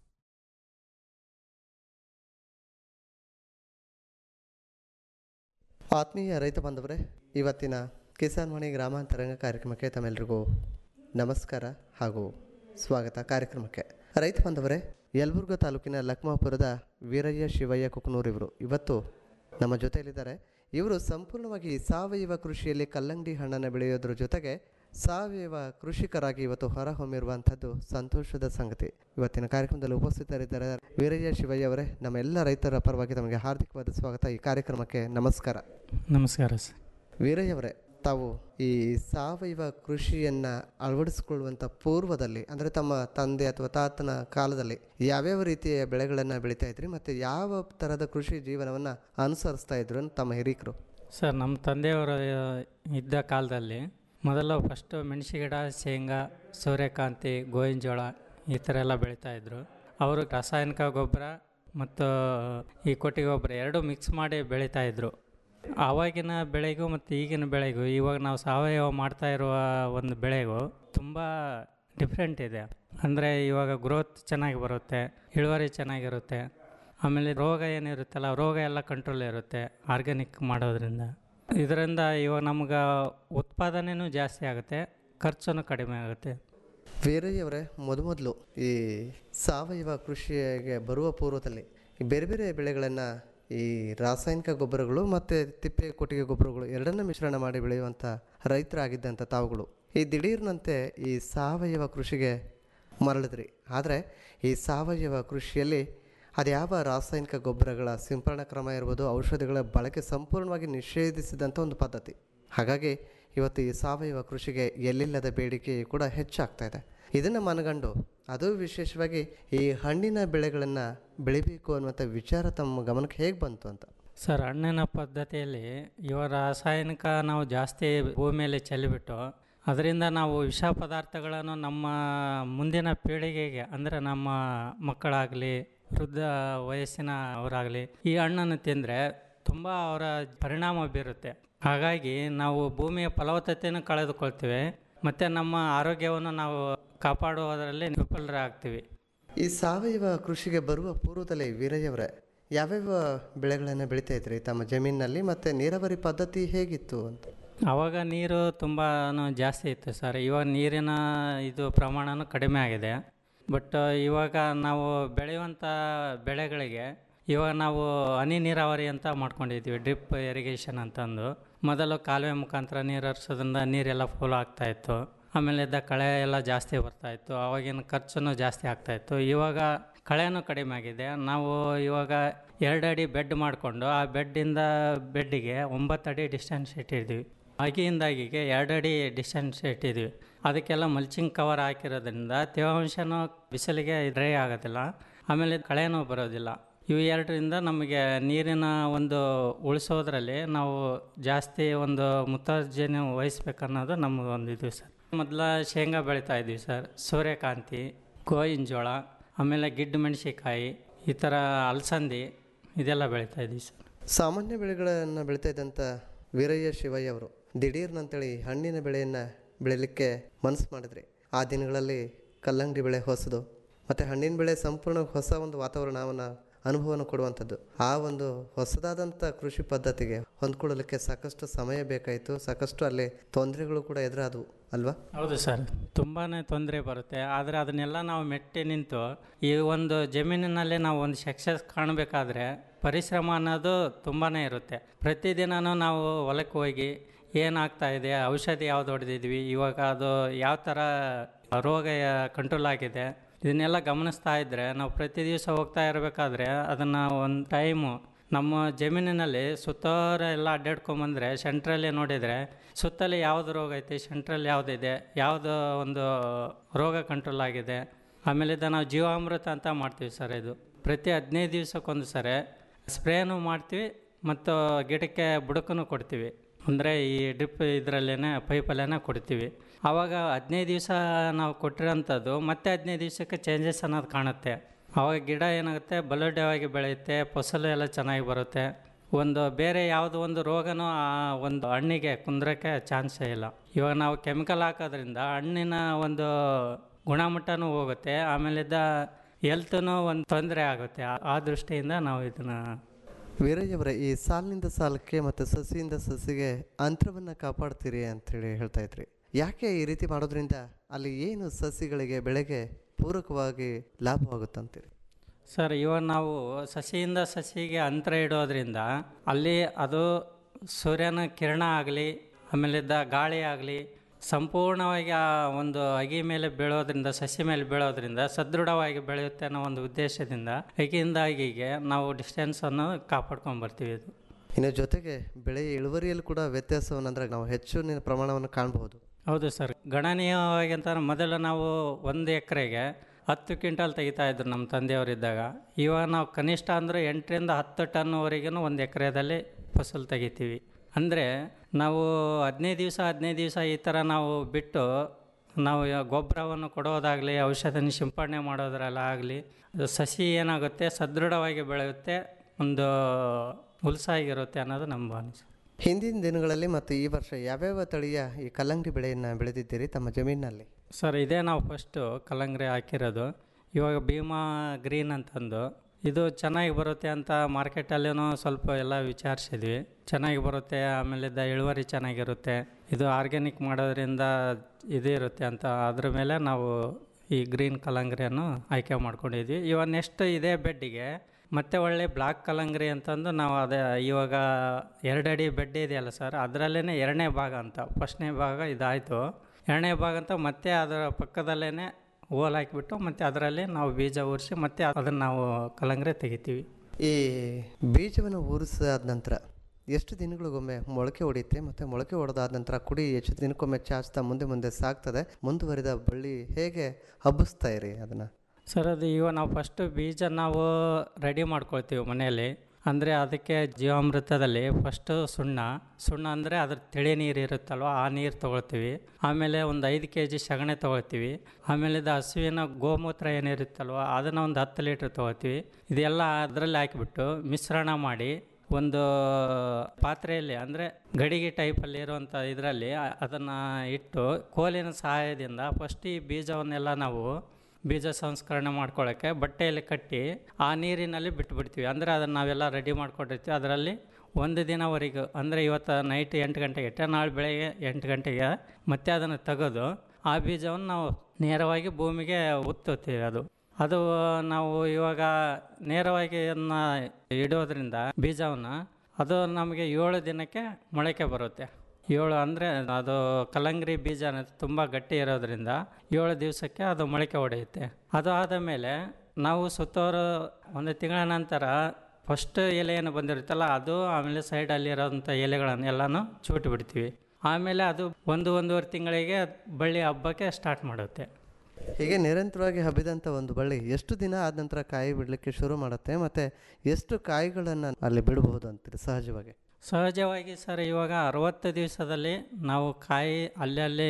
ಆತ್ಮೀಯ ರೈತ ಬಾಂಧವರೇ ಇವತ್ತಿನ ಕಿಸಾನ್ ವಾಣಿ ಗ್ರಾಮಾಂತರಂಗ ಕಾರ್ಯಕ್ರಮಕ್ಕೆ ತಮ್ಮೆಲ್ಲರಿಗೂ ನಮಸ್ಕಾರ ಹಾಗೂ ಸ್ವಾಗತ ಕಾರ್ಯಕ್ರಮಕ್ಕೆ ರೈತ ಬಾಂಧವರೇ ಯಲಬುರ್ಗಾ ತಾಲೂಕಿನ ಲಕ್ಮಾಪುರದ ವೀರಯ್ಯ ಶಿವಯ್ಯ ಕುಕನೂರು ಇವರು ಇವತ್ತು ನಮ್ಮ ಜೊತೆಯಲ್ಲಿದ್ದಾರೆ ಇವರು ಸಂಪೂರ್ಣವಾಗಿ ಸಾವಯವ ಕೃಷಿಯಲ್ಲಿ ಕಲ್ಲಂಗಡಿ ಹಣ್ಣನ್ನು ಬೆಳೆಯೋದ್ರ ಜೊತೆಗೆ ಸಾವಯವ ಕೃಷಿಕರಾಗಿ ಇವತ್ತು ಹೊರಹೊಮ್ಮಿರುವಂಥದ್ದು ಸಂತೋಷದ ಸಂಗತಿ ಇವತ್ತಿನ ಕಾರ್ಯಕ್ರಮದಲ್ಲಿ ಉಪಸ್ಥಿತರಿದ್ದಾರೆ ವೀರಯ್ಯ ಶಿವಯ್ಯ ಅವರೇ ನಮ್ಮ ಎಲ್ಲ ರೈತರ ಪರವಾಗಿ ತಮಗೆ ಹಾರ್ದಿಕವಾದ ಸ್ವಾಗತ ಈ ಕಾರ್ಯಕ್ರಮಕ್ಕೆ ನಮಸ್ಕಾರ ನಮಸ್ಕಾರ ಸರ್ ವೀರಯ್ಯ ಅವರೇ ತಾವು ಈ ಸಾವಯವ ಕೃಷಿಯನ್ನು ಅಳವಡಿಸಿಕೊಳ್ಳುವಂಥ ಪೂರ್ವದಲ್ಲಿ ಅಂದರೆ ತಮ್ಮ ತಂದೆ ಅಥವಾ ತಾತನ ಕಾಲದಲ್ಲಿ ಯಾವ್ಯಾವ ರೀತಿಯ ಬೆಳೆಗಳನ್ನು ಬೆಳೀತಾ ಇದ್ರಿ ಮತ್ತು ಯಾವ ಥರದ ಕೃಷಿ ಜೀವನವನ್ನು ಅನುಸರಿಸ್ತಾ ಇದ್ರು ಅಂತ ತಮ್ಮ ಹಿರೀಕರು ಸರ್ ನಮ್ಮ ತಂದೆಯವರು ಇದ್ದ ಕಾಲದಲ್ಲಿ ಮೊದಲು ಫಸ್ಟು ಮೆಣಸಿ ಗಿಡ ಶೇಂಗಾ ಸೂರ್ಯಕಾಂತಿ ಗೋವಿನ ಜೋಳ ಈ ಥರ ಎಲ್ಲ ಬೆಳೀತಾಯಿದ್ರು ಅವರು ರಾಸಾಯನಿಕ ಗೊಬ್ಬರ ಮತ್ತು ಈ ಕೊಟ್ಟಿಗೆ ಗೊಬ್ಬರ ಎರಡೂ ಮಿಕ್ಸ್ ಮಾಡಿ ಬೆಳೀತಾಯಿದ್ರು ಆವಾಗಿನ ಬೆಳೆಗೂ ಮತ್ತು ಈಗಿನ ಬೆಳೆಗೂ ಇವಾಗ ನಾವು ಸಾವಯವ ಮಾಡ್ತಾ ಇರುವ ಒಂದು ಬೆಳೆಗೂ ತುಂಬ ಡಿಫ್ರೆಂಟ್ ಇದೆ ಅಂದರೆ ಇವಾಗ ಗ್ರೋತ್ ಚೆನ್ನಾಗಿ ಬರುತ್ತೆ ಇಳುವರಿ ಚೆನ್ನಾಗಿರುತ್ತೆ ಆಮೇಲೆ ರೋಗ ಏನಿರುತ್ತಲ್ಲ ರೋಗ ಎಲ್ಲ ಕಂಟ್ರೋಲ್ ಇರುತ್ತೆ ಆರ್ಗ್ಯಾನಿಕ್ ಮಾಡೋದ್ರಿಂದ ಇದರಿಂದ ಇವಾಗ ನಮ್ಗೆ ಉತ್ಪಾದನೆಯೂ ಜಾಸ್ತಿ ಆಗುತ್ತೆ ಖರ್ಚು ಕಡಿಮೆ ಆಗುತ್ತೆ ವೀರಯ್ಯವರೇ ಮೊದಮೊದಲು ಈ ಸಾವಯವ ಕೃಷಿಗೆ ಬರುವ ಪೂರ್ವದಲ್ಲಿ ಈ ಬೇರೆ ಬೇರೆ ಬೆಳೆಗಳನ್ನು ಈ ರಾಸಾಯನಿಕ ಗೊಬ್ಬರಗಳು ಮತ್ತು ತಿಪ್ಪೆ ಕೊಟ್ಟಿಗೆ ಗೊಬ್ಬರಗಳು ಎರಡನ್ನ ಮಿಶ್ರಣ ಮಾಡಿ ಬೆಳೆಯುವಂಥ ರೈತರಾಗಿದ್ದಂಥ ತಾವುಗಳು ಈ ದಿಢೀರ್ನಂತೆ ಈ ಸಾವಯವ ಕೃಷಿಗೆ ಮರಳಿದ್ರಿ ಆದರೆ ಈ ಸಾವಯವ ಕೃಷಿಯಲ್ಲಿ ಅದ್ಯಾವ ರಾಸಾಯನಿಕ ಗೊಬ್ಬರಗಳ ಸಿಂಪರಣಾ ಕ್ರಮ ಇರ್ಬೋದು ಔಷಧಿಗಳ ಬಳಕೆ ಸಂಪೂರ್ಣವಾಗಿ ನಿಷೇಧಿಸಿದಂಥ ಒಂದು ಪದ್ಧತಿ ಹಾಗಾಗಿ ಇವತ್ತು ಈ ಸಾವಯವ ಕೃಷಿಗೆ ಎಲ್ಲಿಲ್ಲದ ಬೇಡಿಕೆ ಕೂಡ ಹೆಚ್ಚಾಗ್ತಾ ಇದೆ ಇದನ್ನು ಮನಗಂಡು ಅದು ವಿಶೇಷವಾಗಿ ಈ ಹಣ್ಣಿನ ಬೆಳೆಗಳನ್ನು ಬೆಳಿಬೇಕು ಅನ್ನುವಂಥ ವಿಚಾರ ತಮ್ಮ ಗಮನಕ್ಕೆ ಹೇಗೆ ಬಂತು ಅಂತ ಸರ್ ಹಣ್ಣಿನ ಪದ್ಧತಿಯಲ್ಲಿ ಇವಾಗ ರಾಸಾಯನಿಕ ನಾವು ಜಾಸ್ತಿ ಭೂಮಿಯಲ್ಲಿ ಚೆಲ್ಲಿಬಿಟ್ಟು ಅದರಿಂದ ನಾವು ವಿಷ ಪದಾರ್ಥಗಳನ್ನು ನಮ್ಮ ಮುಂದಿನ ಪೀಳಿಗೆಗೆ ಅಂದರೆ ನಮ್ಮ ಮಕ್ಕಳಾಗಲಿ ವೃದ್ಧ ವಯಸ್ಸಿನ ಅವರಾಗಲಿ ಈ ಹಣ್ಣನ್ನು ತಿಂದರೆ ತುಂಬ ಅವರ ಪರಿಣಾಮ ಬೀರುತ್ತೆ ಹಾಗಾಗಿ ನಾವು ಭೂಮಿಯ ಫಲವತ್ತತೆಯನ್ನು ಕಳೆದುಕೊಳ್ತೀವಿ ಮತ್ತು ನಮ್ಮ ಆರೋಗ್ಯವನ್ನು ನಾವು ಕಾಪಾಡುವುದರಲ್ಲಿ ವಿಫಲರಾಗ್ತೀವಿ ಈ ಸಾವಯವ ಕೃಷಿಗೆ ಬರುವ ಪೂರ್ವದಲ್ಲಿ ವೀರಯ್ಯವರೇ ಯಾವ್ಯಾವ ಬೆಳೆಗಳನ್ನು ಬೆಳೀತಾ ಇದ್ರಿ ತಮ್ಮ ಜಮೀನಿನಲ್ಲಿ ಮತ್ತು ನೀರಾವರಿ ಪದ್ಧತಿ ಹೇಗಿತ್ತು ಅಂತ ಆವಾಗ ನೀರು ತುಂಬ ಜಾಸ್ತಿ ಇತ್ತು ಸರ್ ಇವಾಗ ನೀರಿನ ಇದು ಪ್ರಮಾಣನೂ ಕಡಿಮೆ ಆಗಿದೆ ಬಟ್ ಇವಾಗ ನಾವು ಬೆಳೆಯುವಂಥ ಬೆಳೆಗಳಿಗೆ ಇವಾಗ ನಾವು ಹನಿ ನೀರಾವರಿ ಅಂತ ಮಾಡ್ಕೊಂಡಿದ್ದೀವಿ ಡ್ರಿಪ್ ಇರಿಗೇಷನ್ ಅಂತಂದು ಮೊದಲು ಕಾಲುವೆ ಮುಖಾಂತರ ನೀರು ಹರಿಸೋದ್ರಿಂದ ನೀರೆಲ್ಲ ಫುಲ್ ಆಗ್ತಾಯಿತ್ತು ಆಮೇಲೆ ಇದ್ದ ಕಳೆ ಎಲ್ಲ ಜಾಸ್ತಿ ಬರ್ತಾಯಿತ್ತು ಆವಾಗಿನ ಖರ್ಚು ಜಾಸ್ತಿ ಆಗ್ತಾಯಿತ್ತು ಇವಾಗ ಕಳೆನೂ ಕಡಿಮೆ ಆಗಿದೆ ನಾವು ಇವಾಗ ಎರಡು ಅಡಿ ಬೆಡ್ ಮಾಡಿಕೊಂಡು ಆ ಬೆಡ್ಡಿಂದ ಬೆಡ್ಡಿಗೆ ಒಂಬತ್ತು ಅಡಿ ಡಿಸ್ಟೆನ್ಸ್ ಇಟ್ಟಿದ್ದೀವಿ ಆಗಿಯಿಂದ ಆಗಿಗೆ ಎರಡು ಅಡಿ ಡಿಸ್ಟೆನ್ಸ್ ಇಟ್ಟಿದ್ದೀವಿ ಅದಕ್ಕೆಲ್ಲ ಮಲ್ಚಿಂಗ್ ಕವರ್ ಹಾಕಿರೋದ್ರಿಂದ ತೇವಾಂಶನೂ ಬಿಸಿಲಿಗೆ ಡ್ರೈ ಆಗೋದಿಲ್ಲ ಆಮೇಲೆ ಕಳೆನೂ ಬರೋದಿಲ್ಲ ಇವು ಎರಡರಿಂದ ನಮಗೆ ನೀರಿನ ಒಂದು ಉಳಿಸೋದ್ರಲ್ಲಿ ನಾವು ಜಾಸ್ತಿ ಒಂದು ಮುತರ್ಜನೆ ವಹಿಸ್ಬೇಕನ್ನೋದು ನಮ್ಮದು ಒಂದು ಇದು ಸರ್ ಮೊದಲ ಶೇಂಗಾ ಬೆಳೀತಾ ಇದ್ವಿ ಸರ್ ಸೂರ್ಯಕಾಂತಿ ಗೋವಿನ ಜೋಳ ಆಮೇಲೆ ಗಿಡ್ಡ ಮೆಣಸಿಕಾಯಿ ಈ ಥರ ಅಲಸಂದಿ ಇದೆಲ್ಲ ಬೆಳೀತಾ ಇದ್ವಿ ಸರ್ ಸಾಮಾನ್ಯ ಬೆಳೆಗಳನ್ನು ಬೆಳೀತಾ ಇದ್ದಂಥ ವೀರಯ್ಯ ಶಿವಯ್ಯ ಅವರು ದಿಢೀರ್ನಂತೇಳಿ ಹಣ್ಣಿನ ಬೆಳೆಯನ್ನು ಬೆಳೀಲಿಕ್ಕೆ ಮನಸ್ಸು ಮಾಡಿದ್ರಿ ಆ ದಿನಗಳಲ್ಲಿ ಕಲ್ಲಂಗಡಿ ಬೆಳೆ ಹೊಸದು ಮತ್ತು ಹಣ್ಣಿನ ಬೆಳೆ ಸಂಪೂರ್ಣ ಹೊಸ ಒಂದು ವಾತಾವರಣವನ್ನು ಅನುಭವವನ್ನು ಕೊಡುವಂಥದ್ದು ಆ ಒಂದು ಹೊಸದಾದಂಥ ಕೃಷಿ ಪದ್ಧತಿಗೆ ಹೊಂದ್ಕೊಳ್ಳಲಿಕ್ಕೆ ಸಾಕಷ್ಟು ಸಮಯ ಬೇಕಾಯಿತು ಸಾಕಷ್ಟು ಅಲ್ಲಿ ತೊಂದರೆಗಳು ಕೂಡ ಎದುರಾದವು ಅಲ್ವಾ ಹೌದು ಸರ್ ತುಂಬಾ ತೊಂದರೆ ಬರುತ್ತೆ ಆದರೆ ಅದನ್ನೆಲ್ಲ ನಾವು ಮೆಟ್ಟಿ ನಿಂತು ಈ ಒಂದು ಜಮೀನಿನಲ್ಲಿ ನಾವು ಒಂದು ಸಕ್ಸಸ್ ಕಾಣಬೇಕಾದ್ರೆ ಪರಿಶ್ರಮ ಅನ್ನೋದು ತುಂಬಾ ಇರುತ್ತೆ ಪ್ರತಿದಿನವೂ ನಾವು ಹೊಲಕ್ಕೆ ಹೋಗಿ ಏನಾಗ್ತಾ ಇದೆ ಔಷಧಿ ಯಾವ್ದು ಹೊಡೆದಿದ್ವಿ ಇವಾಗ ಅದು ಯಾವ ಥರ ರೋಗ ಕಂಟ್ರೋಲ್ ಆಗಿದೆ ಇದನ್ನೆಲ್ಲ ಗಮನಿಸ್ತಾ ಇದ್ದರೆ ನಾವು ಪ್ರತಿ ದಿವಸ ಹೋಗ್ತಾ ಇರಬೇಕಾದ್ರೆ ಅದನ್ನು ಒಂದು ಟೈಮು ನಮ್ಮ ಜಮೀನಿನಲ್ಲಿ ಸುತ್ತೋರ ಎಲ್ಲ ಅಡ್ಡಾಡ್ಕೊಂಬಂದರೆ ಸೆಂಟ್ರಲ್ಲಿ ನೋಡಿದರೆ ಸುತ್ತಲೇ ಯಾವುದು ರೋಗ ಐತಿ ಸೆಂಟ್ರಲ್ಲಿ ಯಾವುದಿದೆ ಯಾವುದು ಒಂದು ರೋಗ ಕಂಟ್ರೋಲ್ ಆಗಿದೆ ಆಮೇಲಿಂದ ನಾವು ಜೀವಾಮೃತ ಅಂತ ಮಾಡ್ತೀವಿ ಸರ್ ಇದು ಪ್ರತಿ ಹದಿನೈದು ದಿವಸಕ್ಕೊಂದು ಸರಿ ಸ್ಪ್ರೇನೂ ಮಾಡ್ತೀವಿ ಮತ್ತು ಗಿಡಕ್ಕೆ ಬುಡಕನ್ನು ಕೊಡ್ತೀವಿ ಅಂದರೆ ಈ ಡ್ರಿಪ್ ಇದರಲ್ಲೇ ಪೈಪಲ್ಲೇ ಕೊಡ್ತೀವಿ ಆವಾಗ ಹದಿನೈದು ದಿವಸ ನಾವು ಕೊಟ್ಟಿರೋಂಥದ್ದು ಮತ್ತೆ ಹದಿನೈದು ದಿವಸಕ್ಕೆ ಚೇಂಜಸ್ ಅನ್ನೋದು ಕಾಣುತ್ತೆ ಆವಾಗ ಗಿಡ ಏನಾಗುತ್ತೆ ಬಲೋಢ್ಯವಾಗಿ ಬೆಳೆಯುತ್ತೆ ಫಸಲು ಎಲ್ಲ ಚೆನ್ನಾಗಿ ಬರುತ್ತೆ ಒಂದು ಬೇರೆ ಯಾವುದೋ ಒಂದು ರೋಗನೂ ಆ ಒಂದು ಹಣ್ಣಿಗೆ ಕುಂದ್ರಕ್ಕೆ ಚಾನ್ಸೇ ಇಲ್ಲ ಇವಾಗ ನಾವು ಕೆಮಿಕಲ್ ಹಾಕೋದ್ರಿಂದ ಹಣ್ಣಿನ ಒಂದು ಗುಣಮಟ್ಟನೂ ಹೋಗುತ್ತೆ ಆಮೇಲಿದ್ದ ಹೆಲ್ತ್ನೂ ಒಂದು ತೊಂದರೆ ಆಗುತ್ತೆ ಆ- ಆ ದೃಷ್ಟಿಯಿಂದ ನಾವು ಇದನ್ನು ವೀರಯ್ಯವರೇ ಈ ಸಾಲಿನಿಂದ ಸಾಲಕ್ಕೆ ಮತ್ತು ಸಸಿಯಿಂದ ಸಸಿಗೆ ಅಂತರವನ್ನು ಕಾಪಾಡ್ತೀರಿ ಅಂತೇಳಿ ಹೇಳ್ತಾ ಇದ್ರಿ ಯಾಕೆ ಈ ರೀತಿ ಮಾಡೋದ್ರಿಂದ ಅಲ್ಲಿ ಏನು ಸಸಿಗಳಿಗೆ ಬೆಳೆಗೆ ಪೂರಕವಾಗಿ ಲಾಭವಾಗುತ್ತಂತೀರಿ ಸರ್ ಇವಾಗ ನಾವು ಸಸಿಯಿಂದ ಸಸಿಗೆ ಅಂತರ ಇಡೋದ್ರಿಂದ ಅಲ್ಲಿ ಅದು ಸೂರ್ಯನ ಕಿರಣ ಆಗಲಿ ಆಮೇಲಿದ್ದ ಗಾಳಿ ಆಗಲಿ ಸಂಪೂರ್ಣವಾಗಿ ಆ ಒಂದು ಅಗಿ ಮೇಲೆ ಬೀಳೋದ್ರಿಂದ ಸಸಿ ಮೇಲೆ ಬೀಳೋದ್ರಿಂದ ಸದೃಢವಾಗಿ ಬೆಳೆಯುತ್ತೆ ಅನ್ನೋ ಒಂದು ಉದ್ದೇಶದಿಂದ ಅಗಿಯಿಂದ ಅಗಿಗೆ ನಾವು ಡಿಸ್ಟೆನ್ಸನ್ನು ಕಾಪಾಡ್ಕೊಂಡು ಬರ್ತೀವಿ ಇದು ಇನ್ನು ಜೊತೆಗೆ ಬೆಳೆಯ ಇಳುವರಿಯಲ್ಲಿ ಕೂಡ ವ್ಯತ್ಯಾಸವನ್ನು ಅಂದರೆ ನಾವು ಹೆಚ್ಚಿನ ಪ್ರಮಾಣವನ್ನು ಕಾಣಬಹುದು ಹೌದು ಸರ್ ಗಣನೀಯವಾಗಿ ಅಂತ ಮೊದಲು ನಾವು ಒಂದು ಎಕರೆಗೆ ಹತ್ತು ಕ್ವಿಂಟಲ್ ತೆಗಿತಾ ಇದ್ರು ನಮ್ಮ ತಂದೆಯವರಿದ್ದಾಗ ಇವಾಗ ನಾವು ಕನಿಷ್ಠ ಅಂದರೆ ಎಂಟರಿಂದ ಹತ್ತು ಟನ್ವರೆಗೂ ಒಂದು ಎಕರೆದಲ್ಲಿ ಫಸಲು ತೆಗಿತೀವಿ ಅಂದರೆ ನಾವು ಹದಿನೈದು ದಿವಸ ಹದಿನೈದು ದಿವಸ ಈ ಥರ ನಾವು ಬಿಟ್ಟು ನಾವು ಯಾ- ಗೊಬ್ಬರವನ್ನು ಕೊಡೋದಾಗಲಿ ಔಷಧಿನ ಸಿಂಪಡಣೆ ಮಾಡೋದ್ರಲ್ಲ ಆಗಲಿ ಅದು ಸಸಿ ಏನಾಗುತ್ತೆ ಸದೃಢವಾಗಿ ಬೆಳೆಯುತ್ತೆ ಒಂದು ಹುಲ್ಸಾಗಿರುತ್ತೆ ಅನ್ನೋದು ನಮ್ಮ ಭಾವನೆ ಸರ್. ಹಿಂದಿನ ದಿನಗಳಲ್ಲಿ ಮತ್ತು ಈ ವರ್ಷ ಯಾವ್ಯಾವ ತಳಿಯ ಈ ಕಲ್ಲಂಗಡಿ ಬೆಳೆಯನ್ನು ಬೆಳೆದಿದ್ದೀರಿ ತಮ್ಮ ಜಮೀನಿನಲ್ಲಿ ಸರ್ ಇದೇ ನಾವು ಫಸ್ಟು ಕಲ್ಲಂಗಡಿ ಹಾಕಿರೋದು ಇವಾಗ ಭೀಮಾ ಗ್ರೀನ್ ಅಂತಂದು ಇದು ಚೆನ್ನಾಗಿ ಬರುತ್ತೆ ಅಂತ ಮಾರ್ಕೆಟಲ್ಲೂ ಸ್ವಲ್ಪ ಎಲ್ಲ ವಿಚಾರಿಸಿದ್ವಿ ಚೆನ್ನಾಗಿ ಬರುತ್ತೆ ಆಮೇಲಿದ್ದ ಇಳುವರಿ ಚೆನ್ನಾಗಿರುತ್ತೆ ಇದು ಆರ್ಗ್ಯಾನಿಕ್ ಮಾಡೋದ್ರಿಂದ ಇದು ಇರುತ್ತೆ ಅಂತ ಅದ್ರ ಮೇಲೆ ನಾವು ಈ ಗ್ರೀನ್ ಕಲ್ಲಂಗರಿಯನ್ನು ಆಯ್ಕೆ ಮಾಡ್ಕೊಂಡಿದ್ವಿ ಇವಾಗ ನೆಕ್ಸ್ಟ್ ಇದೇ ಬೆಡ್ಡಿಗೆ ಮತ್ತೆ ಒಳ್ಳೆ ಬ್ಲಾಕ್ ಕಲ್ಲಂಗರಿ ಅಂತಂದು ನಾವು ಅದೇ ಇವಾಗ ಎರಡು ಅಡಿ ಬೆಡ್ ಇದೆಯಲ್ಲ ಸರ್ ಅದರಲ್ಲೇ ಎರಡನೇ ಭಾಗ ಅಂತ ಫಸ್ಟ್ನೇ ಭಾಗ ಇದಾಯಿತು ಎರಡನೇ ಭಾಗ ಅಂತ ಮತ್ತೆ ಅದರ ಪಕ್ಕದಲ್ಲೇ ಹೋಲ್ ಹಾಕಿಬಿಟ್ಟು ಮತ್ತೆ ಅದರಲ್ಲಿ ನಾವು ಬೀಜ ಉರಿಸಿ ಮತ್ತೆ ಅದನ್ನು ನಾವು ಕಲ್ಲಂಗರಿ ತೆಗಿತೀವಿ ಈ ಬೀಜವನ್ನು ಊರಿಸಾದ ನಂತರ ಎಷ್ಟು ದಿನಗಳಿಗೊಮ್ಮೆ ಮೊಳಕೆ ಹೊಡೆಯುತ್ತೆ ಮತ್ತು ಮೊಳಕೆ ಹೊಡೆದಾದ ನಂತರ ಕುಡಿ ಎಷ್ಟು ದಿನಕ್ಕೊಮ್ಮೆ ಚಾಚ್ತಾ ಮುಂದೆ ಮುಂದೆ ಸಾಗ್ತದೆ ಮುಂದುವರಿದ ಬಳ್ಳಿ ಹೇಗೆ ಹಬ್ಬಿಸ್ತಾ ಇರಿ ಅದನ್ನು ಸರ್ ಅದು ಇವಾಗ ನಾವು ಫಸ್ಟು ಬೀಜ ನಾವು ರೆಡಿ ಮಾಡ್ಕೊಳ್ತೀವಿ ಮನೆಯಲ್ಲಿ ಅಂದರೆ ಅದಕ್ಕೆ ಜೀವಾಮೃತದಲ್ಲಿ ಫಸ್ಟು ಸುಣ್ಣ ಸುಣ್ಣ ಅಂದರೆ ಅದ್ರ ತಿಳಿ ನೀರು ಇರುತ್ತಲ್ವ ಆ ನೀರು ತೊಗೊಳ್ತೀವಿ ಆಮೇಲೆ ಒಂದು ಐದು ಕೆ ಜಿ ಸಗಣಿ ತೊಗೊಳ್ತೀವಿ ಆಮೇಲೆ ಇದು ಹಸುವಿನ ಗೋಮೂತ್ರ ಏನಿರುತ್ತಲ್ವ ಅದನ್ನು ಒಂದು ಹತ್ತು ಲೀಟ್ರ್ ತೊಗೊಳ್ತೀವಿ ಇದೆಲ್ಲ ಅದರಲ್ಲಿ ಹಾಕಿಬಿಟ್ಟು ಮಿಶ್ರಣ ಮಾಡಿ ಒಂದು ಪಾತ್ರೆಯಲ್ಲಿ ಅಂದರೆ ಗಡಿಗೆ ಟೈಪಲ್ಲಿ ಇರುವಂಥ ಇದರಲ್ಲಿ ಅದನ್ನು ಇಟ್ಟು ಕೋಲಿನ ಸಹಾಯದಿಂದ ಫಸ್ಟ್ ಈ ಬೀಜವನ್ನೆಲ್ಲ ನಾವು ಬೀಜ ಸಂಸ್ಕರಣೆ ಮಾಡ್ಕೊಳ್ಳೋಕ್ಕೆ ಬಟ್ಟೆಯಲ್ಲಿ ಕಟ್ಟಿ ಆ ನೀರಿನಲ್ಲಿ ಬಿಟ್ಬಿಡ್ತೀವಿ ಅಂದರೆ ಅದನ್ನು ನಾವೆಲ್ಲ ರೆಡಿ ಮಾಡ್ಕೊಂಡಿರ್ತೀವಿ ಅದರಲ್ಲಿ ಒಂದು ದಿನವರೆಗೂ ಅಂದರೆ ಇವತ್ತು ನೈಟ್ ಎಂಟು ಗಂಟೆಗೆ ಇಟ್ಟರೆ ನಾಳೆ ಬೆಳಗ್ಗೆ ಎಂಟು ಗಂಟೆಗೆ ಮತ್ತೆ ಅದನ್ನು ತೆಗೆದು ಆ ಬೀಜವನ್ನು ನಾವು ನೇರವಾಗಿ ಭೂಮಿಗೆ ಉತ್ತುತ್ತೀವಿ ಅದು ಅದು ನಾವು ಇವಾಗ ನೇರವಾಗಿ ಅದನ್ನ ಇಡೋದ್ರಿಂದ ಬೀಜವನ್ನು ಅದು ನಮಗೆ ಏಳು ದಿನಕ್ಕೆ ಮೊಳಕೆ ಬರುತ್ತೆ ಏಳು ಅಂದರೆ ಅದು ಕಲ್ಲಂಗಡಿ ಬೀಜ ಅನ್ನೋದು ತುಂಬ ಗಟ್ಟಿ ಇರೋದ್ರಿಂದ ಏಳು ದಿವಸಕ್ಕೆ ಅದು ಮೊಳಕೆ ಹೊಡೆಯುತ್ತೆ ಅದು ಆದ ಮೇಲೆ ನಾವು ಸುತ್ತೋರು ಒಂದು ತಿಂಗಳ ನಂತರ ಫಸ್ಟ್ ಎಲೆ ಏನು ಬಂದಿರುತ್ತಲ್ಲ ಅದು ಆಮೇಲೆ ಸೈಡಲ್ಲಿ ಇರೋಂಥ ಎಲೆಗಳನ್ನು ಎಲ್ಲನೂ ಚೂಟಿ ಬಿಡ್ತೀವಿ ಆಮೇಲೆ ಅದು ಒಂದು ಒಂದೂವರೆ ತಿಂಗಳಿಗೆ ಬಳ್ಳಿ ಹಬ್ಬಕ್ಕೆ ಸ್ಟಾರ್ಟ್ ಮಾಡುತ್ತೆ ಹೀಗೆ ನಿರಂತರವಾಗಿ ಹಬ್ಬಿದಂಥ ಒಂದು ಬಳ್ಳಿ ಎಷ್ಟು ದಿನ ಆದ ನಂತರ ಕಾಯಿ ಬಿಡಲಿಕ್ಕೆ ಶುರು ಮಾಡುತ್ತೆ ಮತ್ತು ಎಷ್ಟು ಕಾಯಿಗಳನ್ನು ಅಲ್ಲಿ ಬಿಡಬಹುದು ಅಂತೀರಿ ಸಹಜವಾಗಿ ಸಹಜವಾಗಿ ಸರ್ ಇವಾಗ ಅರವತ್ತು ದಿವಸದಲ್ಲಿ ನಾವು ಕಾಯಿ ಅಲ್ಲಲ್ಲಿ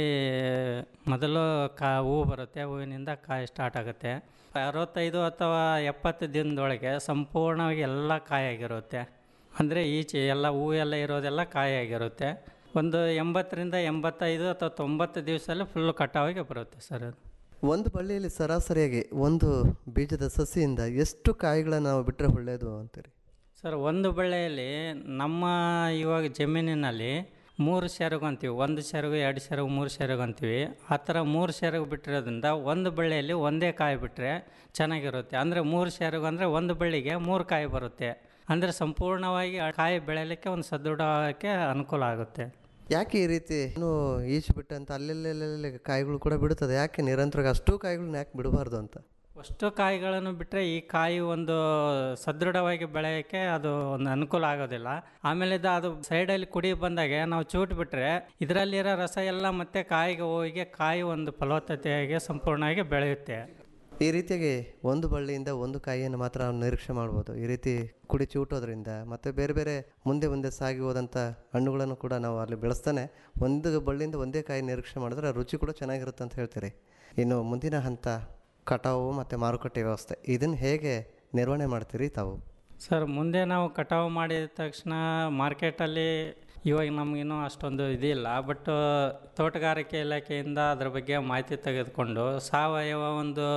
ಮೊದಲು ಕಾ ಹೂವು ಬರುತ್ತೆ ಹೂವಿನಿಂದ ಕಾಯಿ ಸ್ಟಾರ್ಟ್ ಆಗುತ್ತೆ ಅರವತ್ತೈದು ಅಥವಾ ಎಪ್ಪತ್ತು ದಿನದೊಳಗೆ ಸಂಪೂರ್ಣವಾಗಿ ಎಲ್ಲ ಕಾಯಾಗಿರುತ್ತೆ ಅಂದರೆ ಈಚೆ ಎಲ್ಲ ಹೂವು ಎಲ್ಲ ಇರೋದೆಲ್ಲ ಕಾಯಾಗಿರುತ್ತೆ ಒಂದು ಎಂಬತ್ತರಿಂದ ಎಂಬತ್ತೈದು ಅಥವಾ ತೊಂಬತ್ತು ದಿವಸದಲ್ಲಿ ಫುಲ್ ಕಟಾವಿಗೆ ಬರುತ್ತೆ ಸರ್ ಅದು ಒಂದು ಬಳ್ಳಿಯಲ್ಲಿ ಸರಾಸರಿಯಾಗಿ ಒಂದು ಬೀಜದ ಸಸಿಯಿಂದ ಎಷ್ಟು ಕಾಯಿಗಳನ್ನು ನಾವು ಬಿಟ್ಟರೆ ಒಳ್ಳೆಯದು ಅಂತೀರಿ ಸರ್ ಒಂದು ಬೆಳೆಯಲ್ಲಿ ನಮ್ಮ ಇವಾಗ ಜಮೀನಿನಲ್ಲಿ ಮೂರು ಸೆರಗು ಅಂತೀವಿ ಒಂದು ಸೆರಗು ಎರಡು ಸೆರಗು ಮೂರು ಸೆರಗು ಅಂತೀವಿ ಆ ಥರ ಮೂರು ಸೆರಗು ಬಿಟ್ಟಿರೋದ್ರಿಂದ ಒಂದು ಬಳ್ಳಿಯಲ್ಲಿ ಒಂದೇ ಕಾಯಿ ಬಿಟ್ಟರೆ ಚೆನ್ನಾಗಿರುತ್ತೆ ಅಂದರೆ ಮೂರು ಸೆರಗು ಅಂದರೆ ಒಂದು ಬಳ್ಳಿಗೆ ಮೂರು ಕಾಯಿ ಬರುತ್ತೆ ಅಂದರೆ ಸಂಪೂರ್ಣವಾಗಿ ಆ ಕಾಯಿ ಬೆಳೆಯಲಿಕ್ಕೆ ಒಂದು ಸದೃಢಕ್ಕೆ ಅನುಕೂಲ ಆಗುತ್ತೆ ಯಾಕೆ ಈ ರೀತಿ ಇನ್ನು ಈಚು ಬಿಟ್ಟಂತ ಅಲ್ಲೆಲ್ಲೆಲ್ಲೆಲ್ಲಿ ಕಾಯಿಗಳು ಕೂಡ ಬಿಡುತ್ತದೆ ಯಾಕೆ ನಿರಂತರವಾಗಿ ಅಷ್ಟು ಕಾಯಿಗಳನ್ನ ಯಾಕೆ ಬಿಡಬಾರ್ದು ಅಂತ ಅಷ್ಟು ಕಾಯಿಗಳನ್ನು ಬಿಟ್ಟರೆ ಈ ಕಾಯಿ ಒಂದು ಸದೃಢವಾಗಿ ಬೆಳೆಯೋಕ್ಕೆ ಅದು ಒಂದು ಅನುಕೂಲ ಆಗೋದಿಲ್ಲ ಆಮೇಲೆ ಇದು ಅದು ಸೈಡಲ್ಲಿ ಕುಡಿ ಬಂದಾಗೆ ನಾವು ಚೂಟ್ ಬಿಟ್ಟರೆ ಇದರಲ್ಲಿರೋ ರಸ ಎಲ್ಲ ಮತ್ತೆ ಕಾಯಿಗೆ ಹೋಗಿ ಕಾಯಿ ಒಂದು ಫಲವತ್ತತೆಯಾಗಿ ಸಂಪೂರ್ಣವಾಗಿ ಬೆಳೆಯುತ್ತೆ ಈ ರೀತಿಯಾಗಿ ಒಂದು ಬಳ್ಳಿಯಿಂದ ಒಂದು ಕಾಯಿಯನ್ನು ಮಾತ್ರ ನಾವು ನಿರೀಕ್ಷೆ ಮಾಡ್ಬೋದು ಈ ರೀತಿ ಕುಡಿ ಚಿವುಟೋದ್ರಿಂದ ಮತ್ತು ಬೇರೆ ಬೇರೆ ಮುಂದೆ ಮುಂದೆ ಸಾಗಿ ಹೋದಂಥ ಹಣ್ಣುಗಳನ್ನು ಕೂಡ ನಾವು ಅಲ್ಲಿ ಬೆಳೆಸ್ತಾನೆ ಒಂದು ಬಳ್ಳಿಯಿಂದ ಒಂದೇ ಕಾಯಿ ನಿರೀಕ್ಷೆ ಮಾಡಿದ್ರೆ ರುಚಿ ಕೂಡ ಚೆನ್ನಾಗಿರುತ್ತೆ ಅಂತ ಹೇಳ್ತೀರಿ ಇನ್ನು ಮುಂದಿನ ಹಂತ ಕಟಾವು ಮತ್ತು ಮಾರುಕಟ್ಟೆ ವ್ಯವಸ್ಥೆ ಇದನ್ನು ಹೇಗೆ ನಿರ್ವಹಣೆ ಮಾಡ್ತೀರಿ ತಾವು ಸರ್ ಮುಂದೆ ನಾವು ಕಟಾವು ಮಾಡಿದ ತಕ್ಷಣ ಮಾರ್ಕೆಟಲ್ಲಿ ಇವಾಗ ನಮಗಿನ್ನೂ ಅಷ್ಟೊಂದು ಇದಿಲ್ಲ ಬಟ್ ತೋಟಗಾರಿಕೆ ಇಲಾಖೆಯಿಂದ ಅದ್ರ ಬಗ್ಗೆ ಮಾಹಿತಿ ತೆಗೆದುಕೊಂಡು ಸಾವಯವ ಒಂದು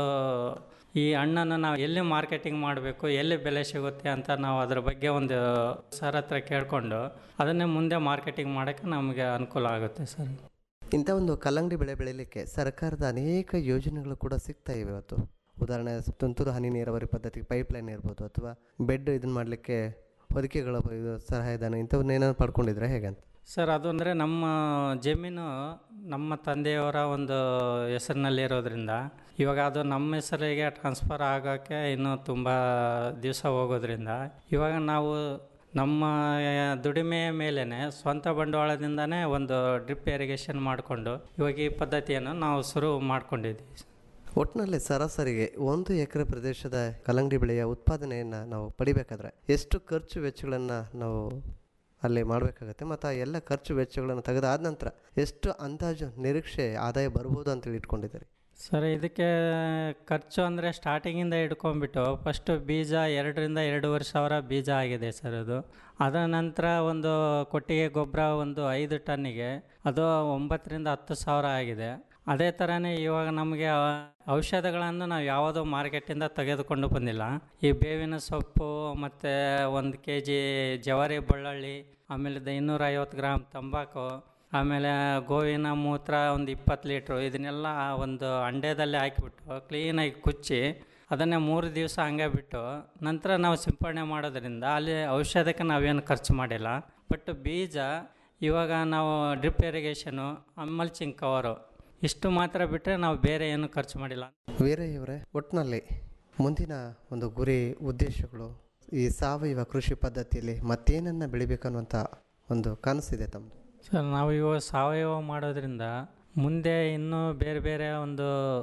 ಈ ಹಣ್ಣನ್ನು ನಾವು ಎಲ್ಲಿ ಮಾರ್ಕೆಟಿಂಗ್ ಮಾಡಬೇಕು ಎಲ್ಲಿ ಬೆಲೆ ಸಿಗುತ್ತೆ ಅಂತ ನಾವು ಅದ್ರ ಬಗ್ಗೆ ಒಂದು ಸರ್ ಹತ್ರ ಕೇಳಿಕೊಂಡು ಅದನ್ನೇ ಮುಂದೆ ಮಾರ್ಕೆಟಿಂಗ್ ಮಾಡೋಕ್ಕೆ ನಮಗೆ ಅನುಕೂಲ ಆಗುತ್ತೆ ಸರ್ ಇಂಥ ಒಂದು ಕಲ್ಲಂಗಡಿ ಬೆಳೆ ಬೆಳೀಲಿಕ್ಕೆ ಸರ್ಕಾರದ ಅನೇಕ ಯೋಜನೆಗಳು ಕೂಡ ಸಿಗ್ತಾ ಇವೆ ಇವತ್ತು ಉದಾಹರಣೆ ತುಂತುರು ಹನಿ ನೀರಾವರಿ ಪದ್ಧತಿ ಪೈಪ್ಲೈನ್ ಇರ್ಬೋದು ಅಥವಾ ಬೆಡ್ ಇದನ್ನು ಮಾಡಲಿಕ್ಕೆ ಹೊದಿಕೆಗಳ ಇದು ಸಹಾಯಧನ ಇಂಥವನ್ನೇನಾದ್ರು ಪಡ್ಕೊಂಡಿದ್ರೆ ಹೇಗೆ ಅಂತ ಸರ್ ಅದು ಅಂದರೆ ನಮ್ಮ ಜಮೀನು ನಮ್ಮ ತಂದೆಯವರ ಒಂದು ಹೆಸರಿನಲ್ಲಿ ಇರೋದ್ರಿಂದ ಇವಾಗ ಅದು ನಮ್ಮ ಹೆಸರಿಗೆ ಟ್ರಾನ್ಸ್ಫರ್ ಆಗೋಕ್ಕೆ ಇನ್ನೂ ತುಂಬ ದಿವಸ ಹೋಗೋದ್ರಿಂದ ಇವಾಗ ನಾವು ನಮ್ಮ ದುಡಿಮೆಯ ಮೇಲೇ ಸ್ವಂತ ಬಂಡವಾಳದಿಂದನೇ ಒಂದು ಡ್ರಿಪ್ ಇರಿಗೇಷನ್ ಮಾಡಿಕೊಂಡು ಇವಾಗ ಈ ಪದ್ಧತಿಯನ್ನು ನಾವು ಶುರು ಮಾಡ್ಕೊಂಡಿದ್ದೀವಿ ಒಟ್ಟಿನಲ್ಲಿ ಸರಾಸರಿಗೆ ಒಂದು ಎಕರೆ ಪ್ರದೇಶದ ಕಲ್ಲಂಗಡಿ ಬೆಳೆಯ ಉತ್ಪಾದನೆಯನ್ನು ನಾವು ಪಡಿಬೇಕಾದ್ರೆ ಎಷ್ಟು ಖರ್ಚು ವೆಚ್ಚಗಳನ್ನು ನಾವು ಅಲ್ಲಿ ಮಾಡಬೇಕಾಗತ್ತೆ ಮತ್ತು ಆ ಎಲ್ಲ ಖರ್ಚು ವೆಚ್ಚಗಳನ್ನು ತೆಗೆದಾದ ನಂತರ ಎಷ್ಟು ಅಂದಾಜು ನಿರೀಕ್ಷೆ ಆದಾಯ ಬರ್ಬೋದು ಅಂತೇಳಿ ಇಟ್ಕೊಂಡಿದ್ದೀರಿ ಸರ್ ಇದಕ್ಕೆ ಖರ್ಚು ಅಂದರೆ ಸ್ಟಾರ್ಟಿಂಗಿಂದ ಹಿಡ್ಕೊಂಡ್ಬಿಟ್ಟು ಫಸ್ಟು ಬೀಜ ಎರಡರಿಂದ ಎರಡೂವರೆ ಸಾವಿರ ಬೀಜ ಆಗಿದೆ ಸರ್ ಅದು ಅದರ ನಂತರ ಒಂದು ಕೊಟ್ಟಿಗೆ ಗೊಬ್ಬರ ಒಂದು ಐದು ಟನ್ನಿಗೆ ಅದು ಒಂಬತ್ತರಿಂದ ಹತ್ತು ಸಾವಿರ ಆಗಿದೆ ಅದೇ ಥರನೇ ಇವಾಗ ನಮಗೆ ಔಷಧಗಳನ್ನು ನಾವು ಯಾವುದೋ ಮಾರ್ಕೆಟಿಂದ ತೆಗೆದುಕೊಂಡು ಬಂದಿಲ್ಲ ಈ ಬೇವಿನ ಸೊಪ್ಪು ಮತ್ತು ಒಂದು ಕೆ ಜಿ ಜವಾರಿ ಬೆಳ್ಳುಳ್ಳಿ ಆಮೇಲೆ ಇನ್ನೂರ ಐವತ್ತು ಗ್ರಾಮ್ ತಂಬಾಕು ಆಮೇಲೆ ಗೋವಿನ ಮೂತ್ರ ಒಂದು ಇಪ್ಪತ್ತು ಲೀಟ್ರು ಇದನ್ನೆಲ್ಲ ಒಂದು ಅಂಡ್ಯದಲ್ಲಿ ಹಾಕಿಬಿಟ್ಟು ಕ್ಲೀನಾಗಿ ಕುಚ್ಚಿ ಅದನ್ನೇ ಮೂರು ದಿವಸ ಹಂಗೆ ಬಿಟ್ಟು ನಂತರ ನಾವು ಸಿಂಪಡಣೆ ಮಾಡೋದ್ರಿಂದ ಅಲ್ಲಿ ಔಷಧಕ್ಕೆ ನಾವೇನು ಖರ್ಚು ಮಾಡಿಲ್ಲ ಬಟ್ ಬೀಜ ಇವಾಗ ನಾವು ಡ್ರಿಪ್ ಇರಿಗೇಷನು ಮಲ್ಚಿಂಗ್ ಕವರು ಇಷ್ಟು ಮಾತ್ರ ಬಿಟ್ಟರೆ ನಾವು ಬೇರೆ ಏನು ಖರ್ಚು ಮಾಡಿಲ್ಲ ವೀರಯ್ಯವರೇ ಒಟ್ಟಿನಲ್ಲಿ ಮುಂದಿನ ಒಂದು ಗುರಿ ಉದ್ದೇಶಗಳು ಈ ಸಾವಯವ ಕೃಷಿ ಪದ್ಧತಿಯಲ್ಲಿ ಮತ್ತೇನನ್ನು ಬೆಳಿಬೇಕನ್ನುವಂಥ ಒಂದು ಕನಸಿದೆ ತಮ್ಮದು ಸರ್ ನಾವು ಇವಾಗ ಸಾವಯವ ಮಾಡೋದ್ರಿಂದ ಮುಂದೆ ಇನ್ನೂ ಬೇರೆ ಬೇರೆ ಒಂದು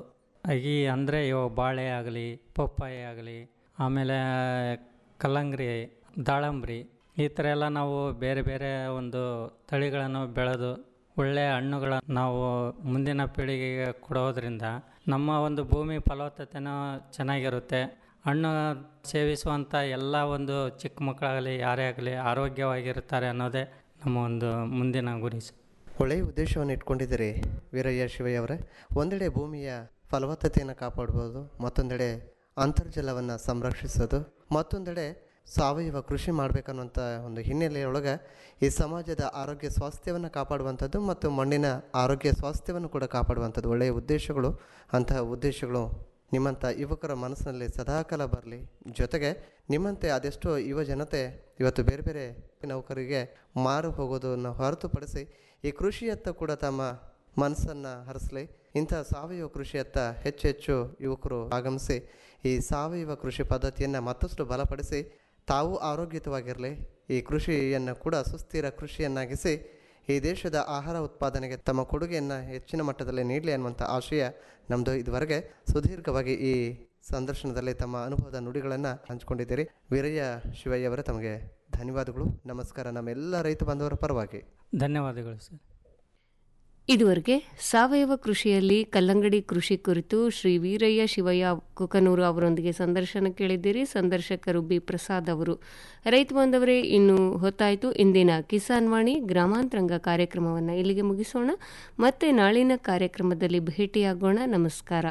ಈ ಅಂದರೆ ಇವಾಗ ಬಾಳೆ ಆಗಲಿ ಪಪ್ಪಾಯ ಆಗಲಿ ಆಮೇಲೆ ಕಲ್ಲಂಗರಿ ದಾಳಂಬ್ರಿ ಈ ಥರ ಎಲ್ಲ ನಾವು ಬೇರೆ ಬೇರೆ ಒಂದು ತಳಿಗಳನ್ನು ಬೆಳೆದು ಒಳ್ಳೆಯ ಹಣ್ಣುಗಳ ನಾವು ಮುಂದಿನ ಪೀಳಿಗೆಗೆ ಕೊಡೋದ್ರಿಂದ ನಮ್ಮ ಒಂದು ಭೂಮಿ ಫಲವತ್ತತೆನೂ ಚೆನ್ನಾಗಿರುತ್ತೆ ಹಣ್ಣು ಸೇವಿಸುವಂಥ ಎಲ್ಲ ಒಂದು ಚಿಕ್ಕ ಮಕ್ಕಳಾಗಲಿ ಯಾರೇ ಆಗಲಿ ಆರೋಗ್ಯವಾಗಿರುತ್ತಾರೆ ಅನ್ನೋದೇ ನಮ್ಮ ಒಂದು ಮುಂದಿನ ಗುರಿ ಸರ್ ಒಳ್ಳೆಯ ಉದ್ದೇಶವನ್ನು ಇಟ್ಕೊಂಡಿದ್ದೀರಿ ವೀರಯ್ಯ ಶಿವಯ್ಯ ಅವರೇ ಒಂದೆಡೆ ಭೂಮಿಯ ಫಲವತ್ತತೆಯನ್ನು ಕಾಪಾಡ್ಬೋದು ಮತ್ತೊಂದೆಡೆ ಅಂತರ್ಜಲವನ್ನು ಸಂರಕ್ಷಿಸೋದು ಮತ್ತೊಂದೆಡೆ ಸಾವಯವ ಕೃಷಿ ಮಾಡಬೇಕನ್ನುವಂಥ ಒಂದು ಹಿನ್ನೆಲೆಯೊಳಗೆ ಈ ಸಮಾಜದ ಆರೋಗ್ಯ ಸ್ವಾಸ್ಥ್ಯವನ್ನು ಕಾಪಾಡುವಂಥದ್ದು ಮತ್ತು ಮಣ್ಣಿನ ಆರೋಗ್ಯ ಸ್ವಾಸ್ಥ್ಯವನ್ನು ಕೂಡ ಕಾಪಾಡುವಂಥದ್ದು ಒಳ್ಳೆಯ ಉದ್ದೇಶಗಳು ಅಂತಹ ಉದ್ದೇಶಗಳು ನಿಮ್ಮಂಥ ಯುವಕರ ಮನಸ್ಸಿನಲ್ಲಿ ಸದಾಕಾಲ ಬರಲಿ ಜೊತೆಗೆ ನಿಮ್ಮಂತೆ ಅದೆಷ್ಟೋ ಯುವ ಜನತೆ ಇವತ್ತು ಬೇರೆ ಬೇರೆ ನೌಕರಿಗೆ ಮಾರು ಹೋಗೋದನ್ನು ಹೊರತುಪಡಿಸಿ ಈ ಕೃಷಿಯತ್ತ ಕೂಡ ತಮ್ಮ ಮನಸ್ಸನ್ನು ಹರಿಸಲಿ ಇಂಥ ಸಾವಯವ ಕೃಷಿಯತ್ತ ಹೆಚ್ಚು ಹೆಚ್ಚು ಯುವಕರು ಆಗಮಿಸಿ ಈ ಸಾವಯವ ಕೃಷಿ ಪದ್ಧತಿಯನ್ನು ಮತ್ತಷ್ಟು ಬಲಪಡಿಸಿ ತಾವು ಆರೋಗ್ಯಯುತವಾಗಿರಲಿ ಈ ಕೃಷಿಯನ್ನು ಕೂಡ ಸುಸ್ಥಿರ ಕೃಷಿಯನ್ನಾಗಿಸಿ ಈ ದೇಶದ ಆಹಾರ ಉತ್ಪಾದನೆಗೆ ತಮ್ಮ ಕೊಡುಗೆಯನ್ನು ಹೆಚ್ಚಿನ ಮಟ್ಟದಲ್ಲಿ ನೀಡಲಿ ಅನ್ನುವಂಥ ಆಶಯ ನಮ್ಮದು ಇದುವರೆಗೆ ಸುದೀರ್ಘವಾಗಿ ಈ ಸಂದರ್ಶನದಲ್ಲಿ ತಮ್ಮ ಅನುಭವದ ನುಡಿಗಳನ್ನು ಹಂಚಿಕೊಂಡಿದ್ದೀರಿ ವೀರಯ್ಯ ಶಿವಯ್ಯ ಅವರೇ ತಮಗೆ ಧನ್ಯವಾದಗಳು ನಮಸ್ಕಾರ ನಮ್ಮೆಲ್ಲ ರೈತ ಬಾಂಧವರ ಪರವಾಗಿ ಧನ್ಯವಾದಗಳು ಸರ್ ಇದುವರೆಗೆ ಸಾವಯವ ಕೃಷಿಯಲ್ಲಿ ಕಲ್ಲಂಗಡಿ ಕೃಷಿ ಕುರಿತು ಶ್ರೀ ವೀರಯ್ಯ ಶಿವಯ್ಯ ಕುಕನೂರು ಅವರೊಂದಿಗೆ ಸಂದರ್ಶನ ಕೇಳಿದ್ದೀರಿ ಸಂದರ್ಶಕರು ಬಿ ಪ್ರಸಾದ್ ಅವರು ರೈತ ಬಾಂಧವರೇ ಇನ್ನು ಹೊತ್ತಾಯಿತು ಇಂದಿನ ಕಿಸಾನ್ ವಾಣಿ ಗ್ರಾಮಾಂತರಂಗ ಕಾರ್ಯಕ್ರಮವನ್ನು ಇಲ್ಲಿಗೆ ಮುಗಿಸೋಣ ಮತ್ತೆ ನಾಳಿನ ಕಾರ್ಯಕ್ರಮದಲ್ಲಿ ಭೇಟಿಯಾಗೋಣ ನಮಸ್ಕಾರ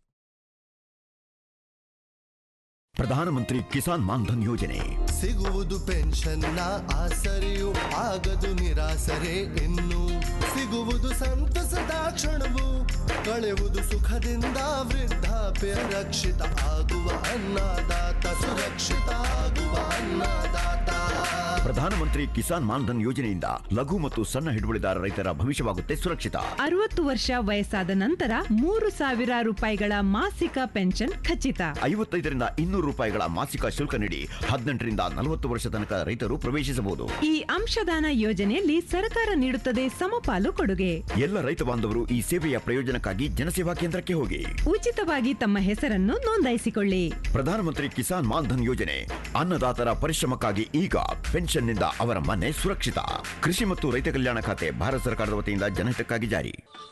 ಪ್ರಧಾನಮಂತ್ರಿ ಕಿಸಾನ್ ಮಾನ್ಧನ್ ಯೋಜನೆ ಸಿಗುವುದು ಪೆನ್ಷನ್ನ ಆಸರೆಯು ಆಗದು ನಿರಾಸರೆ ಇನ್ನು ಸಿಗುವುದು ಸಂತಸದ ಕ್ಷಣವು ಕಳೆಯುವುದು ಸುಖದಿಂದ ವೃದ್ಧಾಪ್ಯ ರಕ್ಷಿತ ಆಗುವ ಅನ್ನದಾತ ಸುರಕ್ಷಿತ ಆಗುವ ಅನ್ನದಾತ ಪ್ರಧಾನ ಪ್ರಧಾನಮಂತ್ರಿ ಕಿಸಾನ್ ಮಾನ್ಧನ್ ಯೋಜನೆಯಿಂದ ಲಘು ಮತ್ತು ಸಣ್ಣ ಹಿಡುವಳಿದಾರ ರೈತರ ಭವಿಷ್ಯವಾಗುತ್ತೆ ಸುರಕ್ಷಿತ ಅರವತ್ತು ವರ್ಷ ವಯಸ್ಸಾದ ನಂತರ ಮೂರು ಸಾವಿರ ರೂಪಾಯಿಗಳ ಮಾಸಿಕ ಪೆನ್ಷನ್ ಖಚಿತ ಐವತ್ತೈದರಿಂದ ಇನ್ನೂರು ರೂಪಾಯಿಗಳ ಮಾಸಿಕ ಶುಲ್ಕ ನೀಡಿ ಹದಿನೆಂಟರಿಂದ ನಲವತ್ತು ವರ್ಷ ತನಕ ರೈತರು ಪ್ರವೇಶಿಸಬಹುದು ಈ ಅಂಶದಾನ ಯೋಜನೆಯಲ್ಲಿ ಸರ್ಕಾರ ನೀಡುತ್ತದೆ ಸಮಪಾಲು ಕೊಡುಗೆ ಎಲ್ಲ ರೈತ ಬಾಂಧವರು ಈ ಸೇವೆಯ ಪ್ರಯೋಜನಕ್ಕಾಗಿ ಜನಸೇವಾ ಕೇಂದ್ರಕ್ಕೆ ಹೋಗಿ ಉಚಿತವಾಗಿ ತಮ್ಮ ಹೆಸರನ್ನು ನೋಂದಾಯಿಸಿಕೊಳ್ಳಿ ಪ್ರಧಾನಮಂತ್ರಿ ಕಿಸಾನ್ ಮಾನ್ಧನ್ ಯೋಜನೆ ಅನ್ನದಾತರ ಪರಿಶ್ರಮಕ್ಕಾಗಿ ಈಗ ಪೆನ್ಷನ್ನಿಂದ ಅವರ ಮನೆ ಸುರಕ್ಷಿತ ಕೃಷಿ ಮತ್ತು ರೈತ ಕಲ್ಯಾಣ ಖಾತೆ ಭಾರತ ಸರ್ಕಾರದ ವತಿಯಿಂದ ಜನಹಿತಕ್ಕಾಗಿ ಜಾರಿ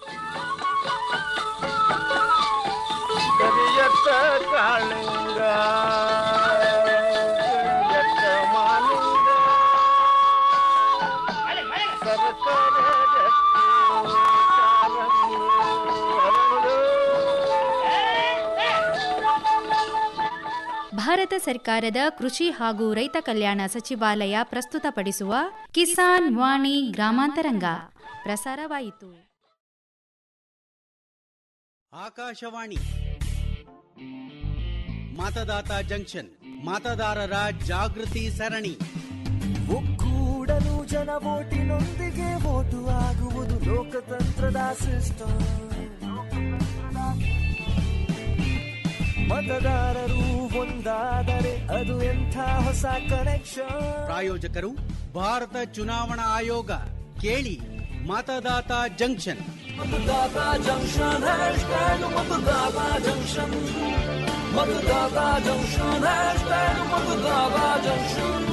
ಕರಿಯತ್ತ ಕಾಳಿಂಗ ಕರಿಯತ್ತ ಮಾಲಿಂಗ ಸರಸರ ಗಟ್ಟಿ ಕಾಲಂಗಿ ಹರಳು. ಭಾರತ ಸರ್ಕಾರದ ಕೃಷಿ ಹಾಗೂ ರೈತ ಕಲ್ಯಾಣ ಸಚಿವಾಲಯ ಪ್ರಸ್ತುತಪಡಿಸುವ ಕಿಸಾನ್ ವಾಣಿ ಗ್ರಾಮಾಂತರಂಗ ಪ್ರಸಾರವಾಯಿತು ಆಕಾಶವಾಣಿ ಮತದಾತ ಜಂಕ್ಷನ್ ಮತದಾರರ ಜಾಗೃತಿ ಸರಣಿ ಒಕ್ಕೂಡಲು ಜನ ಓಟಿನೊಂದಿಗೆ ಓಟು ಆಗುವುದು ಲೋಕತಂತ್ರದ ಸಿಸ್ಟಮ್ ಮತದಾರರು ಒಂದಾದರೆ ಅದು ಎಂಥ ಹೊಸ ಕನೆಕ್ಷನ್ ಪ್ರಾಯೋಜಕರು ಭಾರತ ಚುನಾವಣಾ ಆಯೋಗ ಕೇಳಿ Matdata junction Matdata junction hashtag Matdata junction Matdata junction hashtag Matdata junction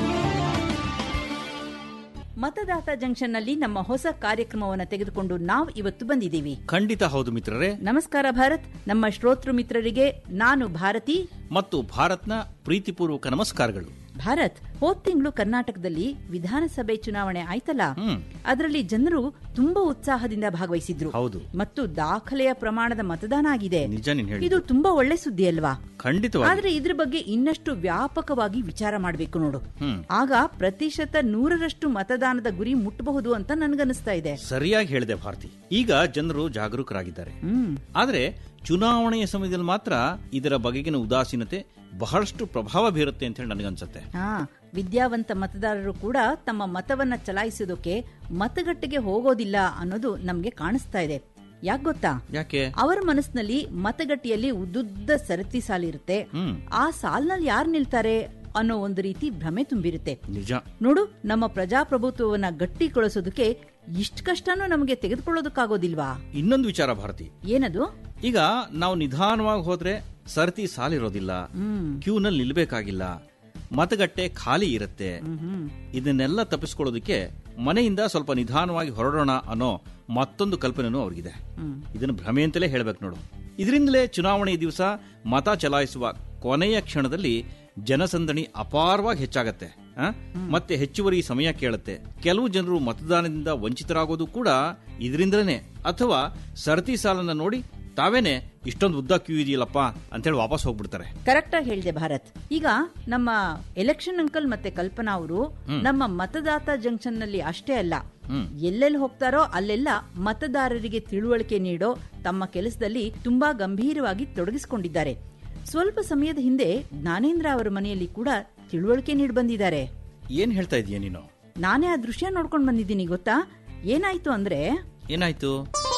Matdata ಜಂಕ್ಷನ್ನಲ್ಲಿ ನಮ್ಮ ಹೊಸ ಕಾರ್ಯಕ್ರಮವನ್ನು ತೆಗೆದುಕೊಂಡು ನಾವು ಇವತ್ತು ಬಂದಿದ್ದೀವಿ ಖಂಡಿತ ಹೌದು ಮಿತ್ರರೇ ನಮಸ್ಕಾರ ಭಾರತ್ ನಮ್ಮ ಶ್ರೋತೃ ಮಿತ್ರರಿಗೆ ನಾನು ಭಾರತಿ ಮತ್ತು ಭಾರತ್ನ ಪ್ರೀತಿಪೂರ್ವಕ ನಮಸ್ಕಾರಗಳು ಭಾರತ್ ಹೋದ್ ತಿಂಗಳು ಕರ್ನಾಟಕದಲ್ಲಿ ವಿಧಾನಸಭೆ ಚುನಾವಣೆ ಆಯ್ತಲ್ಲ ಹ್ಮ್ ಅದರಲ್ಲಿ ಜನರು ತುಂಬಾ ಉತ್ಸಾಹದಿಂದ ಭಾಗವಹಿಸಿದ್ರು ಹೌದು ಮತ್ತು ದಾಖಲೆಯ ಪ್ರಮಾಣದ ಮತದಾನ ಆಗಿದೆ ನಿಜ ನೀನ್ ಹೇಳಿ ಇದು ತುಂಬಾ ಒಳ್ಳೆ ಸುದ್ದಿ ಅಲ್ವಾ ಖಂಡಿತವಾಗಿ ಆದ್ರೆ ಇದ್ರ ಬಗ್ಗೆ ಇನ್ನಷ್ಟು ವ್ಯಾಪಕವಾಗಿ ವಿಚಾರ ಮಾಡಬೇಕು ನೋಡು ಹ್ಮ್ ಆಗ ಪ್ರತಿಶತ ನೂರರಷ್ಟು ಮತದಾನದ ಗುರಿ ಮುಟ್ಟಬಹುದು ಅಂತ ನನ್ಗನ್ನಿಸ್ತಾ ಇದೆ ಸರಿಯಾಗಿ ಹೇಳಿದೆ ಭಾರತಿ ಈಗ ಜನರು ಜಾಗರೂಕರಾಗಿದ್ದಾರೆ ಹ್ಮ್ ಆದ್ರೆ ಚುನಾವಣೆಯ ಸಮಯದಲ್ಲಿ ಮಾತ್ರ ಇದರ ಬಗೆಗಿನ ಉದಾಸೀನತೆ ಬಹಳಷ್ಟು ಪ್ರಭಾವ ಬೀರುತ್ತೆ ಅಂತ ಹೇಳಿ ನನಗನ್ಸುತ್ತೆ ಹಾ ವಿದ್ಯಾವಂತ ಮತದಾರರು ಕೂಡ ತಮ್ಮ ಮತವನ್ನ ಚಲಾಯಿಸೋದಕ್ಕೆ ಮತಗಟ್ಟೆಗೆ ಹೋಗೋದಿಲ್ಲ ಅನ್ನೋದು ನಮ್ಗೆ ಕಾಣಿಸ್ತಾ ಇದೆ ಯಾಕೆ ಗೊತ್ತಾ ಯಾಕೆ ಅವರ ಮನಸ್ಸಿನಲ್ಲಿ ಮತಗಟ್ಟೆಯಲ್ಲಿ ಉದ್ದುದ್ದ ಸರತಿ ಸಾಲಿರುತ್ತೆ ಹ್ಮ್ ಆ ಸಾಲಿನಲ್ಲಿ ಯಾರು ನಿಲ್ತಾರೆ ಅನ್ನೋ ಒಂದು ರೀತಿ ಭ್ರಮೆ ತುಂಬಿರುತ್ತೆ ನಿಜ ನೋಡು ನಮ್ಮ ಪ್ರಜಾಪ್ರಭುತ್ವವನ್ನ ಗಟ್ಟಿಗೊಳಿಸೋದಕ್ಕೆ ಇಷ್ಟು ಕಷ್ಟನೂ ನಮಗೆ ತೆಗೆದುಕೊಳ್ಳೋದಕ್ಕಾಗೋದಿಲ್ವಾ ಇನ್ನೊಂದು ವಿಚಾರ ಭಾರತಿ ಏನದು ಈಗ ನಾವು ನಿಧಾನವಾಗಿ ಹೋದ್ರೆ ಸರತಿ ಸಾಲಿರೋದಿಲ್ಲ ಹ್ಮ್ ಕ್ಯೂನಲ್ಲಿ ನಿಲ್ಬೇಕಾಗಿಲ್ಲ ಮತಗಟ್ಟೆ ಖಾಲಿ ಇರುತ್ತೆ ಹ್ಮ್ ಇದನ್ನೆಲ್ಲ ತಪ್ಪಿಸ್ಕೊಳ್ಳೋದಕ್ಕೆ ಮನೆಯಿಂದ ಸ್ವಲ್ಪ ನಿಧಾನವಾಗಿ ಹೊರಡೋಣ ಅನ್ನೋ ಮತ್ತೊಂದು ಕಲ್ಪನೆನೂ ಅವ್ರಿಗಿದೆ ಹ್ಮ್ ಇದನ್ನು ಭ್ರಮೆ ಅಂತಲೇ ಹೇಳ್ಬೇಕು ನೋಡು ಇದರಿಂದಲೇ ಚುನಾವಣೆ ದಿವಸ ಮತ ಚಲಾಯಿಸುವ ಕೊನೆಯ ಕ್ಷಣದಲ್ಲಿ ಜನಸಂದಣಿ ಅಪಾರವಾಗಿ ಹೆಚ್ಚಾಗತ್ತೆ ಆ? ಮತ್ತೆ ಹೆಚ್ಚುವರಿ ಸಮಯ ಕೇಳುತ್ತೆ ಕೆಲವು ಜನರು ಮತದಾನದಿಂದ ವಂಚಿತರಾಗೋದು ಕೂಡ ಇದರಿಂದಲೇ ಅಥವಾ ಸರತಿ ಸಾಲನ್ನ ನೋಡಿ ತಾವೇನೆ ಇಷ್ಟೊಂದು ಉದ್ದ ಕ್ಯೂ ಇದೆಯಲ್ಲಪ್ಪ ಅಂತೇಳಿ ವಾಪಸ್ ಹೋಗ್ಬಿಡ್ತಾರೆ ಕರೆಕ್ಟ್ ಆಗಿ ಹೇಳಿದೆ ಭಾರತ್ ಈಗ ನಮ್ಮ ಎಲೆಕ್ಷನ್ ಅಂಕಲ್ ಮತ್ತೆ ಕಲ್ಪನಾ ಅವರು ಹ್ಮ್. ನಮ್ಮ ಮತದಾತ ಜಂಕ್ಷನ್ ನಲ್ಲಿ ಅಷ್ಟೇ ಅಲ್ಲ ಹ್ಮ್ ಎಲ್ಲೆಲ್ಲಿ ಹೋಗ್ತಾರೋ ಅಲ್ಲೆಲ್ಲ ಮತದಾರರಿಗೆ ತಿಳುವಳಿಕೆ ನೀಡೋ ತಮ್ಮ ಕೆಲಸದಲ್ಲಿ ತುಂಬಾ ಗಂಭೀರವಾಗಿ ತೊಡಗಿಸಿಕೊಂಡಿದ್ದಾರೆ ಸ್ವಲ್ಪ ಸಮಯದ ಹಿಂದೆ ಜ್ಞಾನೇಂದ್ರ ಅವರ ಮನೆಯಲ್ಲಿ ಕೂಡ ತಿಳುವಳಿಕೆ ನೀಡಿ ಬಂದಿದ್ದಾರೆ ಏನ್ ಹೇಳ್ತಾ ಇದೀಯ ನೀನು ನಾನೇ ಆ ದೃಶ್ಯ ನೋಡ್ಕೊಂಡು ಬಂದಿದ್ದೀನಿ ಗೊತ್ತಾ ಏನಾಯ್ತು ಅಂದ್ರೆ ಏನಾಯ್ತು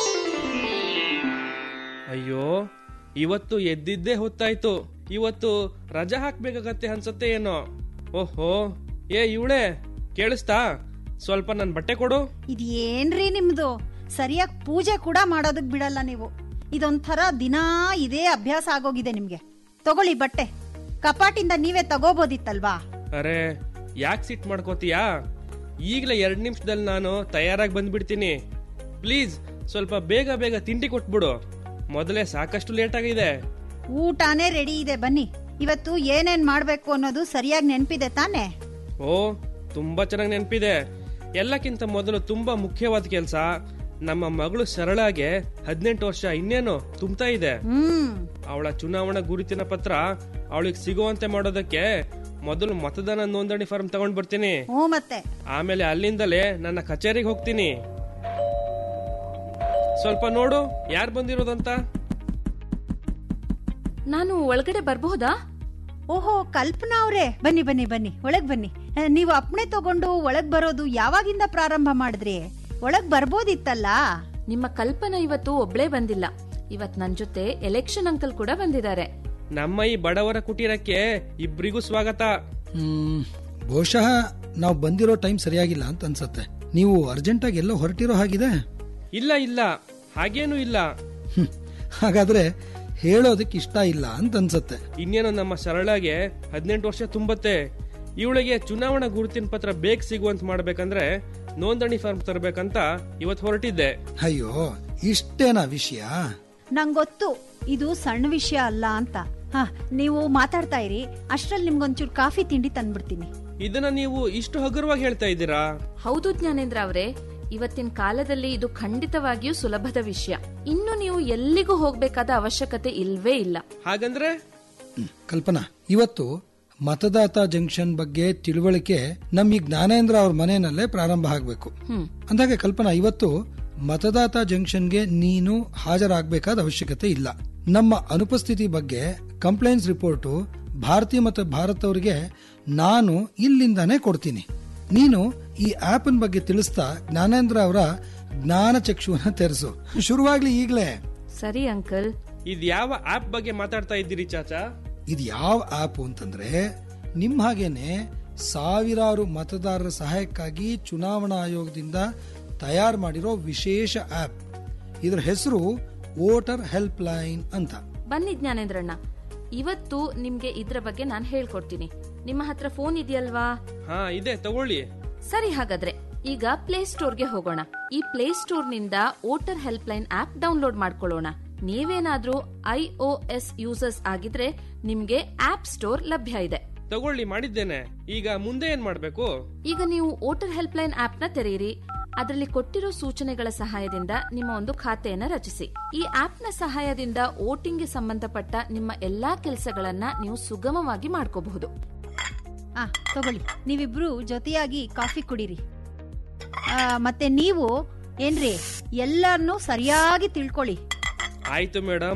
ಅಯ್ಯೋ ಇವತ್ತು ಎದ್ದಿದ್ದೇ ಹೊತ್ತಾಯ್ತು ಇವತ್ತು ರಜಾ ಹಾಕ್ಬೇಕಾಗತ್ತೆ ಅನ್ಸತ್ತೆ ಏನೋ ಓಹೋ ಏ ಇವಳೆ ಕೇಳಿಸ್ತಾ ಸ್ವಲ್ಪ ನನ್ ಬಟ್ಟೆ ಕೊಡು ಇದೇನ್ರಿ ನಿಮ್ದು ಸರಿಯಾಗಿ ಪೂಜೆ ಕೂಡ ಮಾಡೋದಕ್ ಬಿಡಲ್ಲ ನೀವು ಇದೊಂಥರ ದಿನಾ ಇದೇ ಅಭ್ಯಾಸ ಆಗೋಗಿದೆ ನಿಮ್ಗೆ ತಗೊಳ್ಳಿ ಬಟ್ಟೆ ಕಪಾಟಿಂದ ನೀವೇ ತಗೋಬೋದಿತ್ತಲ್ವಾ ಅರೆ ಯಾಕೆ ಸಿಟ್ ಮಾಡ್ಕೋತೀಯಾ ಈಗಲೇ ಎರಡ್ ನಿಮಿಷದಲ್ಲಿ ನಾನು ತಯಾರಾಗಿ ಬಂದ್ಬಿಡ್ತೀನಿ ಪ್ಲೀಸ್ ಸ್ವಲ್ಪ ಬೇಗ ಬೇಗ ತಿಂಡಿ ಕೊಟ್ಬಿಡು ಮೊದಲೇ ಸಾಕಷ್ಟು ಲೇಟ್ ಆಗಿದೆ ಊಟನೇ ರೆಡಿ ಇದೆ ಬನ್ನಿ ಇವತ್ತು ಏನೇನ್ ಮಾಡ್ಬೇಕು ಅನ್ನೋದು ಸರಿಯಾಗಿ ನೆನ್ಪಿದೆ ತಾನೇ ಓ ತುಂಬಾ ಚೆನ್ನಾಗಿ ನೆನಪಿದೆ ಎಲ್ಲಕ್ಕಿಂತ ಮೊದಲು ತುಂಬಾ ಮುಖ್ಯವಾದ ಕೆಲಸ ನಮ್ಮ ಮಗಳು ಸರಳಾಗೆ ಹದಿನೆಂಟು ವರ್ಷ ಇನ್ನೇನು ತುಂಬ್ತಾ ಇದೆ ಹ್ಮ್ ಅವಳ ಚುನಾವಣಾ ಗುರುತಿನ ಪತ್ರ ಅವಳಿಗೆ ಸಿಗುವಂತೆ ಮಾಡೋದಕ್ಕೆ ಮೊದಲು ಮತದಾನ ನೋಂದಣಿ ಫಾರ್ಮ್ ತಗೊಂಡ್ ಬರ್ತೀನಿ ಹ್ಞೂ ಮತ್ತೆ ಆಮೇಲೆ ಅಲ್ಲಿಂದಲೇ ನನ್ನ ಕಚೇರಿಗೆ ಹೋಗ್ತೀನಿ ಸ್ವಲ್ಪ ನೋಡು ಯಾರು ಬಂದಿರೋದಂತ ನಾನು ಒಳಗಡೆ ಬರಬಹುದಾ ಓಹೋ ಕಲ್ಪನಾ ಅವ್ರೆ ಬನ್ನಿ ಬನ್ನಿ ಬನ್ನಿ ಒಳಗ್ ಬನ್ನಿ ಆ, ನೀವು ಅಪ್ನೆ ತಗೊಂಡು ಒಳಗ್ ಬರೋದು ಯಾವಾಗಿಂದ ಪ್ರಾರಂಭ ಮಾಡಿದ್ರಿ ಒಳಗ್ ಬರ್ಬೋದಿತ್ತಲ್ಲ ನಿಮ್ಮ ಕಲ್ಪನಾ ಇವತ್ತು ಒಬ್ಳೇ ಬಂದಿಲ್ಲ ಇವತ್ ನನ್ ಜೊತೆ ಎಲೆಕ್ಷನ್ ಅಂಕಲ್ ಕೂಡ ಬಂದಿದ್ದಾರೆ ನಮ್ಮ ಈ ಬಡವರ ಕುಟೀರಕ್ಕೆ ಇಬ್ರಿಗೂ ಸ್ವಾಗತ ಹ್ಮ್ ಬಹುಶಃ ನಾವು ಬಂದಿರೋ ಟೈಮ್ ಸರಿಯಾಗಿಲ್ಲ ಅಂತ ಅನ್ಸತ್ತೆ ನೀವು ಅರ್ಜೆಂಟಾಗಿ ಎಲ್ಲೋ ಹೊರಟಿರೋ ಹಾಗಿದೆ ಇಲ್ಲ ಇಲ್ಲ ಹಾಗೇನೂ ಇಲ್ಲ ಹ್ಮ್. ಹಾಗಾದ್ರೆ ಹೇಳೋದಕ್ಕೆ ಇಷ್ಟ ಇಲ್ಲ ಅಂತ ಅನ್ಸತ್ತೆ ಇನ್ನೇನು ನಮ್ಮ ಸರಳಗೆ ಹದಿನೆಂಟು ವರ್ಷ ತುಂಬತ್ತೆ ಇವಳಿಗೆ ಚುನಾವಣಾ ಗುರುತಿನ ಪತ್ರ ಬೇಗ ಸಿಗುವಂತ ಮಾಡ್ಬೇಕಂದ್ರೆ ನೋಂದಣಿ ಫಾರ್ಮ್ ತರಬೇಕಂತ ಇವತ್ತು ಹೊರಟಿದ್ದೆ ಅಯ್ಯೋ ಇಷ್ಟೇನಾ ವಿಷಯ ನಂಗೊತ್ತು ಇದು ಸಣ್ಣ ವಿಷಯ ಅಲ್ಲ ಅಂತ ಹಾ ನೀವು ಮಾತಾಡ್ತಾ ಇರಿ ಅಷ್ಟ್ರಲ್ಲಿ ನಿಮ್ಗೊಂಚೂರು ಕಾಫಿ ತಿಂಡಿ ತಂದ್ಬಿಡ್ತೀನಿ ಇದನ್ನ ನೀವು ಇಷ್ಟು ಹಗುರವಾಗಿ ಹೇಳ್ತಾ ಇದ್ದೀರಾ ಹೌದು ಜ್ಞಾನೇಂದ್ರ ಅವರೇ ಇವತ್ತಿನ ಕಾಲದಲ್ಲಿ ಇದು ಖಂಡಿತವಾಗಿಯೂ ಸುಲಭದ ವಿಷಯ ಇನ್ನು ನೀವು ಎಲ್ಲಿಗೂ ಹೋಗ್ಬೇಕಾದ ಅವಶ್ಯಕತೆ ಇಲ್ವೇ ಇಲ್ಲ ಹಾಗಂದ್ರೆ ಕಲ್ಪನಾ ಇವತ್ತು ಮತದಾತ ಜಂಕ್ಷನ್ ಬಗ್ಗೆ ತಿಳುವಳಿಕೆ ನಮ್ಮ ಈ ಜ್ಞಾನೇಂದ್ರ ಅವ್ರ ಮನೆಯಲ್ಲೇ ಪ್ರಾರಂಭ ಆಗಬೇಕು ಹ್ಮ್ ಅಂದಾಗೆ ಕಲ್ಪನಾ ಇವತ್ತು ಮತದಾತ ಜಂಕ್ಷನ್ಗೆ ನೀನು ಹಾಜರಾಗಬೇಕಾದ ಅವಶ್ಯಕತೆ ಇಲ್ಲ ನಮ್ಮ ಅನುಪಸ್ಥಿತಿ ಬಗ್ಗೆ ಕಂಪ್ಲೇಂಟ್ಸ್ ರಿಪೋರ್ಟು ಭಾರತಿ ಮತ್ತು ಭಾರತ್ ಅವರಿಗೆ ನಾನು ಇಲ್ಲಿಂದಾನೇ ಕೊಡ್ತೀನಿ ನೀನು ಈ ಆಪನ್ ಬಗ್ಗೆ ತಿಳಿಸ್ತಾ ಜ್ಞಾನೇಂದ್ರ ಅವರ ಜ್ಞಾನ ಚಕ್ಷುವನ್ನ ತೆರೆಸು ಶುರುವಾಗ್ಲಿ ಈಗ್ಲೇ ಸರಿ ಅಂಕಲ್ ಇದ್ ಯಾವ ಆಪ್ ಬಗ್ಗೆ ಮಾತಾಡ್ತಾ ಇದ್ದೀರಿ ಚಾಚಾ ಇದು ಯಾವ ಆಪ್ ಅಂತಂದ್ರೆ ನಿಮ್ಮ ಹಾಗೇನೆ ಸಾವಿರಾರು ಮತದಾರರ ಸಹಾಯಕ್ಕಾಗಿ ಚುನಾವಣಾ ಆಯೋಗದಿಂದ ತಯಾರು ಮಾಡಿರೋ ವಿಶೇಷ ಆಪ್ ಇದರ ಹೆಸರು ವೋಟರ್ ಹೆಲ್ಪ್ ಲೈನ್ ಅಂತ ಬನ್ನಿ ಜ್ಞಾನೇಂದ್ರಣ್ಣ ಇವತ್ತು ನಿಮ್ಗೆ ಇದ್ರ ಬಗ್ಗೆ ನಾನು ಹೇಳ್ಕೊಡ್ತೀನಿ ನಿಮ್ಮ ಹತ್ರ ಫೋನ್ ಇದೆಯಲ್ವಾ ಹಾ ಇದೆ ತಗೊಳ್ಳಿ ಸರಿ ಹಾಗಾದ್ರೆ ಈಗ ಪ್ಲೇ ಸ್ಟೋರ್ಗೆ ಹೋಗೋಣ ಈ ಪ್ಲೇ ಸ್ಟೋರ್ ನಿಂದ voter helpline app download ಮಾಡ್ಕೊಳ್ಳೋಣ ನೀವೇನಾದ್ರೂ ಐಒಎಸ್ ಯೂಸರ್ಸ್ ಆಗಿದ್ರೆ ನಿಮ್ಗೆ ಆಪ್ ಸ್ಟೋರ್ ಲಭ್ಯ ಇದೆ ತಗೊಳ್ಳಿ ಮಾಡಿದ್ದೇನೆ ಈಗ ಮುಂದೆ ಏನ್ ಮಾಡ್ಬೇಕು ಈಗ ನೀವು ವೋಟರ್ ಹೆಲ್ಪ್ ಲೈನ್ ಆಪ್ ನ ತೆರೆಯಿರಿ ಅದರಲ್ಲಿ ಕೊಟ್ಟಿರೋ ಸೂಚನೆಗಳ ಸಹಾಯದಿಂದ ನಿಮ್ಮ ಒಂದು ಖಾತೆಯನ್ನ ರಚಿಸಿ ಈ ಆಪ್ ನ ಸಹಾಯದಿಂದ ವೋಟಿಂಗ್ಗೆ ಸಂಬಂಧಪಟ್ಟ ನಿಮ್ಮ ಎಲ್ಲಾ ಕೆಲಸಗಳನ್ನ ನೀವು ಸುಗಮವಾಗಿ ಮಾಡ್ಕೋಬಹುದು ಆ ತಗೊಳ್ಳಿ ನೀವಿಬ್ರು ಜೊತೆಯಾಗಿ ಕಾಫಿ ಕುಡೀರಿ ಆ, ಮತ್ತೆ ನೀವು ಏನ್ರಿ ಎಲ್ಲಾರ್ನೂ ಸರಿಯಾಗಿ ತಿಳ್ಕೊಳ್ಳಿ ಆಯ್ತು ಮೇಡಮ್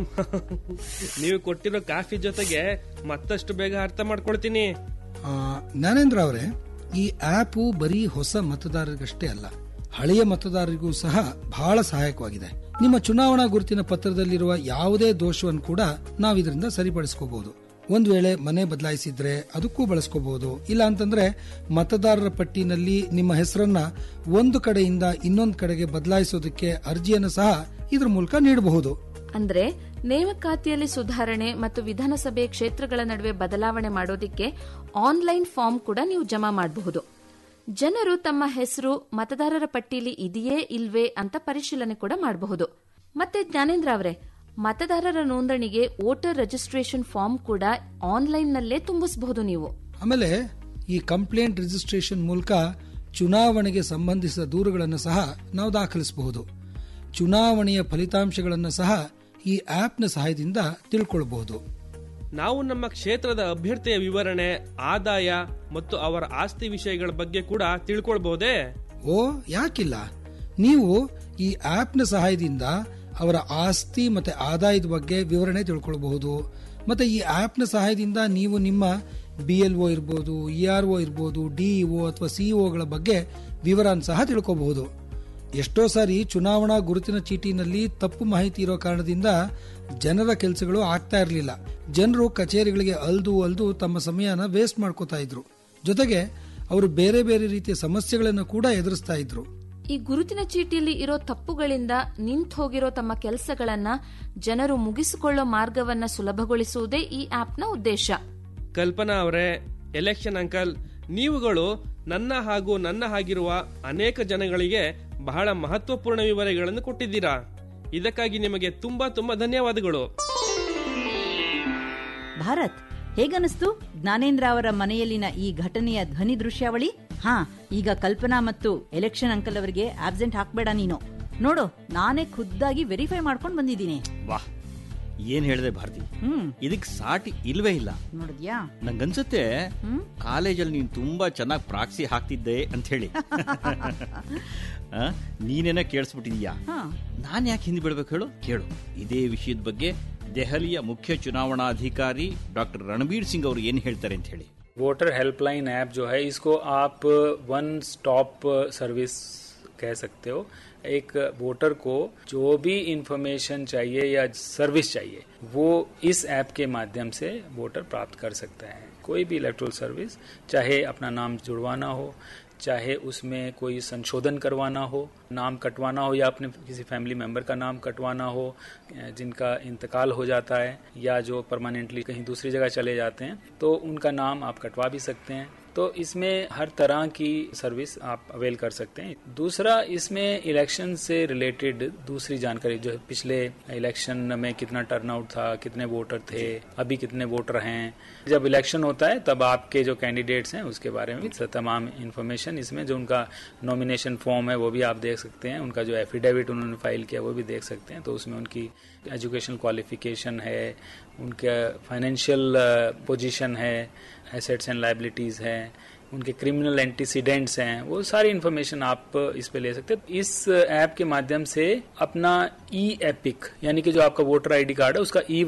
ನೀವು ಕೊಟ್ಟಿರೋ ಕಾಫಿ ಜೊತೆಗೆ ಮತ್ತಷ್ಟು ಬೇಗ ಅರ್ಥ ಮಾಡ್ಕೊಳ್ತೀನಿ ಆ, ಜ್ಞಾನೇಂದ್ರ ಅವರೇ ಈ ಆಪು ಬರೀ ಹೊಸ ಮತದಾರರಿಗಷ್ಟೇ ಅಲ್ಲ ಹಳೆಯ ಮತದಾರರಿಗೂ ಸಹ ಬಹಳ ಸಹಾಯಕವಾಗಿದೆ ನಿಮ್ಮ ಚುನಾವಣಾ ಗುರುತಿನ ಪತ್ರದಲ್ಲಿರುವ ಯಾವುದೇ ದೋಷವನ್ನು ಕೂಡ ನಾವು ಇದರಿಂದ ಸರಿಪಡಿಸ್ಕೋಬಹುದು ಒಂದ್ ವೇಳೆ ಮನೆ ಬದಲಾಯಿಸಿದ್ರೆ ಅದಕ್ಕೂ ಬಳಸ್ಕೋಬಹುದು ಇಲ್ಲ ಅಂತಂದ್ರೆ ಮತದಾರರ ಪಟ್ಟಿನಲ್ಲಿ ನಿಮ್ಮ ಹೆಸರನ್ನ ಒಂದು ಕಡೆಯಿಂದ ಇನ್ನೊಂದು ಕಡೆಗೆ ಬದಲಾಯಿಸೋದಕ್ಕೆ ಅರ್ಜಿಯನ್ನು ಸಹ ಇದ್ರ ಮೂಲಕ ನೀಡಬಹುದು ಅಂದ್ರೆ ನೇಮಕಾತಿಯಲ್ಲಿ ಸುಧಾರಣೆ ಮತ್ತು ವಿಧಾನಸಭೆ ಕ್ಷೇತ್ರಗಳ ನಡುವೆ ಬದಲಾವಣೆ ಮಾಡೋದಿಕ್ಕೆ ಆನ್ಲೈನ್ ಫಾರ್ಮ್ ಕೂಡ ನೀವು ಜಮಾ ಮಾಡಬಹುದು ಜನರು ತಮ್ಮ ಹೆಸರು ಮತದಾರರ ಪಟ್ಟಿಯಲ್ಲಿ ಇದೆಯೇ ಇಲ್ವೇ ಅಂತ ಪರಿಶೀಲನೆ ಕೂಡ ಮಾಡಬಹುದು ಮತ್ತೆ ಜ್ಞಾನೇಂದ್ರ ಅವರೇ ಮತದಾರರ ನೋಂದಣಿಗೆ ವೋಟರ್ ರಿಜಿಸ್ಟ್ರೇಷನ್ ಫಾರ್ಮ್ ಕೂಡ ಆನ್ಲೈನ್ ನಲ್ಲೇ ತುಂಬಿಸಬಹುದು ನೀವು ಆಮೇಲೆ ಈ ಕಂಪ್ಲೇಂಟ್ ರಿಜಿಸ್ಟ್ರೇಷನ್ ಮೂಲಕ ಚುನಾವಣೆಗೆ ಸಂಬಂಧಿಸಿದ ದೂರುಗಳನ್ನು ಸಹ ನಾವು ದಾಖಲಿಸಬಹುದು ಚುನಾವಣೆಯ ಫಲಿತಾಂಶಗಳನ್ನು ಸಹ ಈ ಆಪ್ನ ಸಹಾಯದಿಂದ ತಿಳ್ಕೊಳ್ಬಹುದು ನಾವು ನಮ್ಮ ಕ್ಷೇತ್ರದ ಅಭ್ಯರ್ಥಿಯ ವಿವರಣೆ ಆದಾಯ ಮತ್ತು ಅವರ ಆಸ್ತಿ ವಿಷಯಗಳ ಬಗ್ಗೆ ಕೂಡ ತಿಳ್ಕೊಳ್ಬಹುದೇ ಓ ಯಾಕಿಲ್ಲ ನೀವು ಈ ಆಪ್ನ ಸಹಾಯದಿಂದ ಅವರ ಆಸ್ತಿ ಮತ್ತೆ ಆದಾಯದ ಬಗ್ಗೆ ವಿವರಣೆ ತಿಳ್ಕೊಳ್ಬಹುದು ಮತ್ತೆ ಈ ಆಪ್ನ ಸಹಾಯದಿಂದ ನೀವು ನಿಮ್ಮ ಬಿ ಎಲ್ ಒ ಇರ್ಬೋದು ಇ ಆರ್ ಒ ಇರ್ಬೋದು ಡಿಇಒ ಅಥವಾ ಸಿಇಒಗಳ ಬಗ್ಗೆ ವಿವರನ ಸಹ ತಿಳ್ಕೋಬಹುದು ಎಷ್ಟೋ ಸಾರಿ ಚುನಾವಣಾ ಗುರುತಿನ ಚೀಟಿನಲ್ಲಿ ತಪ್ಪು ಮಾಹಿತಿ ಇರೋ ಕಾರಣದಿಂದ ಜನರ ಕೆಲಸಗಳು ಆಗ್ತಾ ಇರಲಿಲ್ಲ ಜನರು ಕಚೇರಿಗಳಿಗೆ ಅಲ್ದು ಅಲ್ದು ತಮ್ಮ ಸಮಯನ ವೇಸ್ಟ್ ಮಾಡ್ಕೋತಾ ಇದ್ರು ಜೊತೆಗೆ ಅವರು ಬೇರೆ ಬೇರೆ ರೀತಿಯ ಸಮಸ್ಯೆಗಳನ್ನು ಕೂಡ ಎದುರಿಸ್ತಾ ಇದ್ರು ಈ ಗುರುತಿನ ಚೀಟಿಯಲ್ಲಿ ಇರೋ ತಪ್ಪುಗಳಿಂದ ನಿಂತು ಹೋಗಿರೋ ತಮ್ಮ ಕೆಲಸಗಳನ್ನ ಜನರು ಮುಗಿಸಿಕೊಳ್ಳೋ ಮಾರ್ಗವನ್ನ ಸುಲಭಗೊಳಿಸುವುದೇ ಈ ಆಪ್ನ ಉದ್ದೇಶ ಕಲ್ಪನಾ ಅವರೇ ಎಲೆಕ್ಷನ್ ಅಂಕಲ್ ನೀವುಗಳು ನನ್ನ ಹಾಗೂ ನನ್ನ ಹಾಗಿರುವ ಅನೇಕ ಜನಗಳಿಗೆ ಬಹಳ ಮಹತ್ವಪೂರ್ಣ ವಿವರಗಳನ್ನು ಕೊಟ್ಟಿದ್ದೀರಾ ಇದಕ್ಕಾಗಿ ನಿಮಗೆ ತುಂಬಾ ತುಂಬಾ ಧನ್ಯವಾದಗಳು ಭಾರತ್ ಹೇಗನಿಸ್ತು ಜ್ಞಾನೇಂದ್ರ ಅವರ ಮನೆಯಲ್ಲಿನ ಈ ಘಟನೆಯ ಧ್ವನಿ ದೃಶ್ಯಾವಳಿ ಹಾ ಈಗ ಕಲ್ಪನಾ ಮತ್ತು ಎಲೆಕ್ಷನ್ ಅಂಕಲ್ ಅವರಿಗೆ ಆಬ್ಸೆಂಟ್ ಹಾಕ್ಬೇಡ ನೀನು ನೋಡು ನಾನೇ ಖುದ್ದಾಗಿ ವೆರಿಫೈ ಮಾಡ್ಕೊಂಡು ಬಂದಿದ್ದೀನಿ ವಾಹ್ ಏನ್ ಹೇಳಿದೆ ಭಾರತಿ ಹ್ಮ್ ಇದಕ್ ಸಾಟಿ ಇಲ್ವೇ ಇಲ್ಲ ನೋಡಿದ್ಯಾ ನಂಗನ್ಸುತ್ತೆ ಹ್ಮ್ ಕಾಲೇಜಲ್ಲಿ ನೀನ್ ತುಂಬಾ ಚೆನ್ನಾಗಿ ಪ್ರಾಕ್ಸಿ ಹಾಕ್ತಿದ್ದೆ ಅಂತ ಹೇಳಿ ಆ, ನೀನೇನ ಕೇಳಿಸ್ಬಿಟ್ಟಿದೀಯಾ ಹಾ ನಾನ್ ಯಾಕೆ ಹಿಂದೆ ಬಿಡ್ಬೇಕು ಹೇಳು ಕೇಳು ಇದೇ ವಿಷಯದ ಬಗ್ಗೆ ದೆಹಲಿಯ ಮುಖ್ಯ ಚುನಾವಣಾಧಿಕಾರಿ ಡಾಕ್ಟರ್ ರಣಬೀರ್ ಸಿಂಗ್ ಅವರು ಏನ್ ಹೇಳ್ತಾರೆ ಅಂತ ಹೇಳಿ वोटर हेल्पलाइन ऐप जो है इसको आप वन स्टॉप सर्विस कह सकते हो एक वोटर को जो भी इंफॉर्मेशन चाहिए या सर्विस चाहिए वो इस ऐप के माध्यम से वोटर प्राप्त कर सकता है कोई भी इलेक्ट्रल सर्विस चाहे अपना नाम जुड़वाना हो चाहे उसमें कोई संशोधन करवाना हो नाम कटवाना हो या अपने किसी फैमिली मेंबर का नाम कटवाना हो जिनका इंतकाल हो जाता है या जो परमानेंटली कहीं दूसरी जगह चले जाते हैं तो उनका नाम आप कटवा भी सकते हैं तो इसमें हर तरह की सर्विस आप अवेल कर सकते हैं दूसरा इसमें इलेक्शन से रिलेटेड दूसरी जानकारी जो है पिछले इलेक्शन में कितना टर्नआउट था कितने वोटर थे अभी कितने वोटर हैं जब इलेक्शन होता है तब आपके जो कैंडिडेट्स हैं उसके बारे में भी तमाम इन्फॉर्मेशन इसमें जो उनका नॉमिनेशन फॉर्म है वो भी आप देख सकते हैं उनका जो एफिडेविट उन्होंने फाइल किया वो भी देख सकते हैं तो उसमें उनकी एजुकेशन क्वालिफिकेशन है उनका फाइनेंशियल पोजीशन है एसेट्स एंड लाइबिलिटीज़ हैं उनके क्रिमिनल एंटीसीडेंट्स हैं वो सारी इन्फॉर्मेशन आप इस पे ले सकते हैं इस ऐप के माध्यम से अपना ई एपिक यानी कि जो आपका वोटर आईडी कार्ड है उसका ई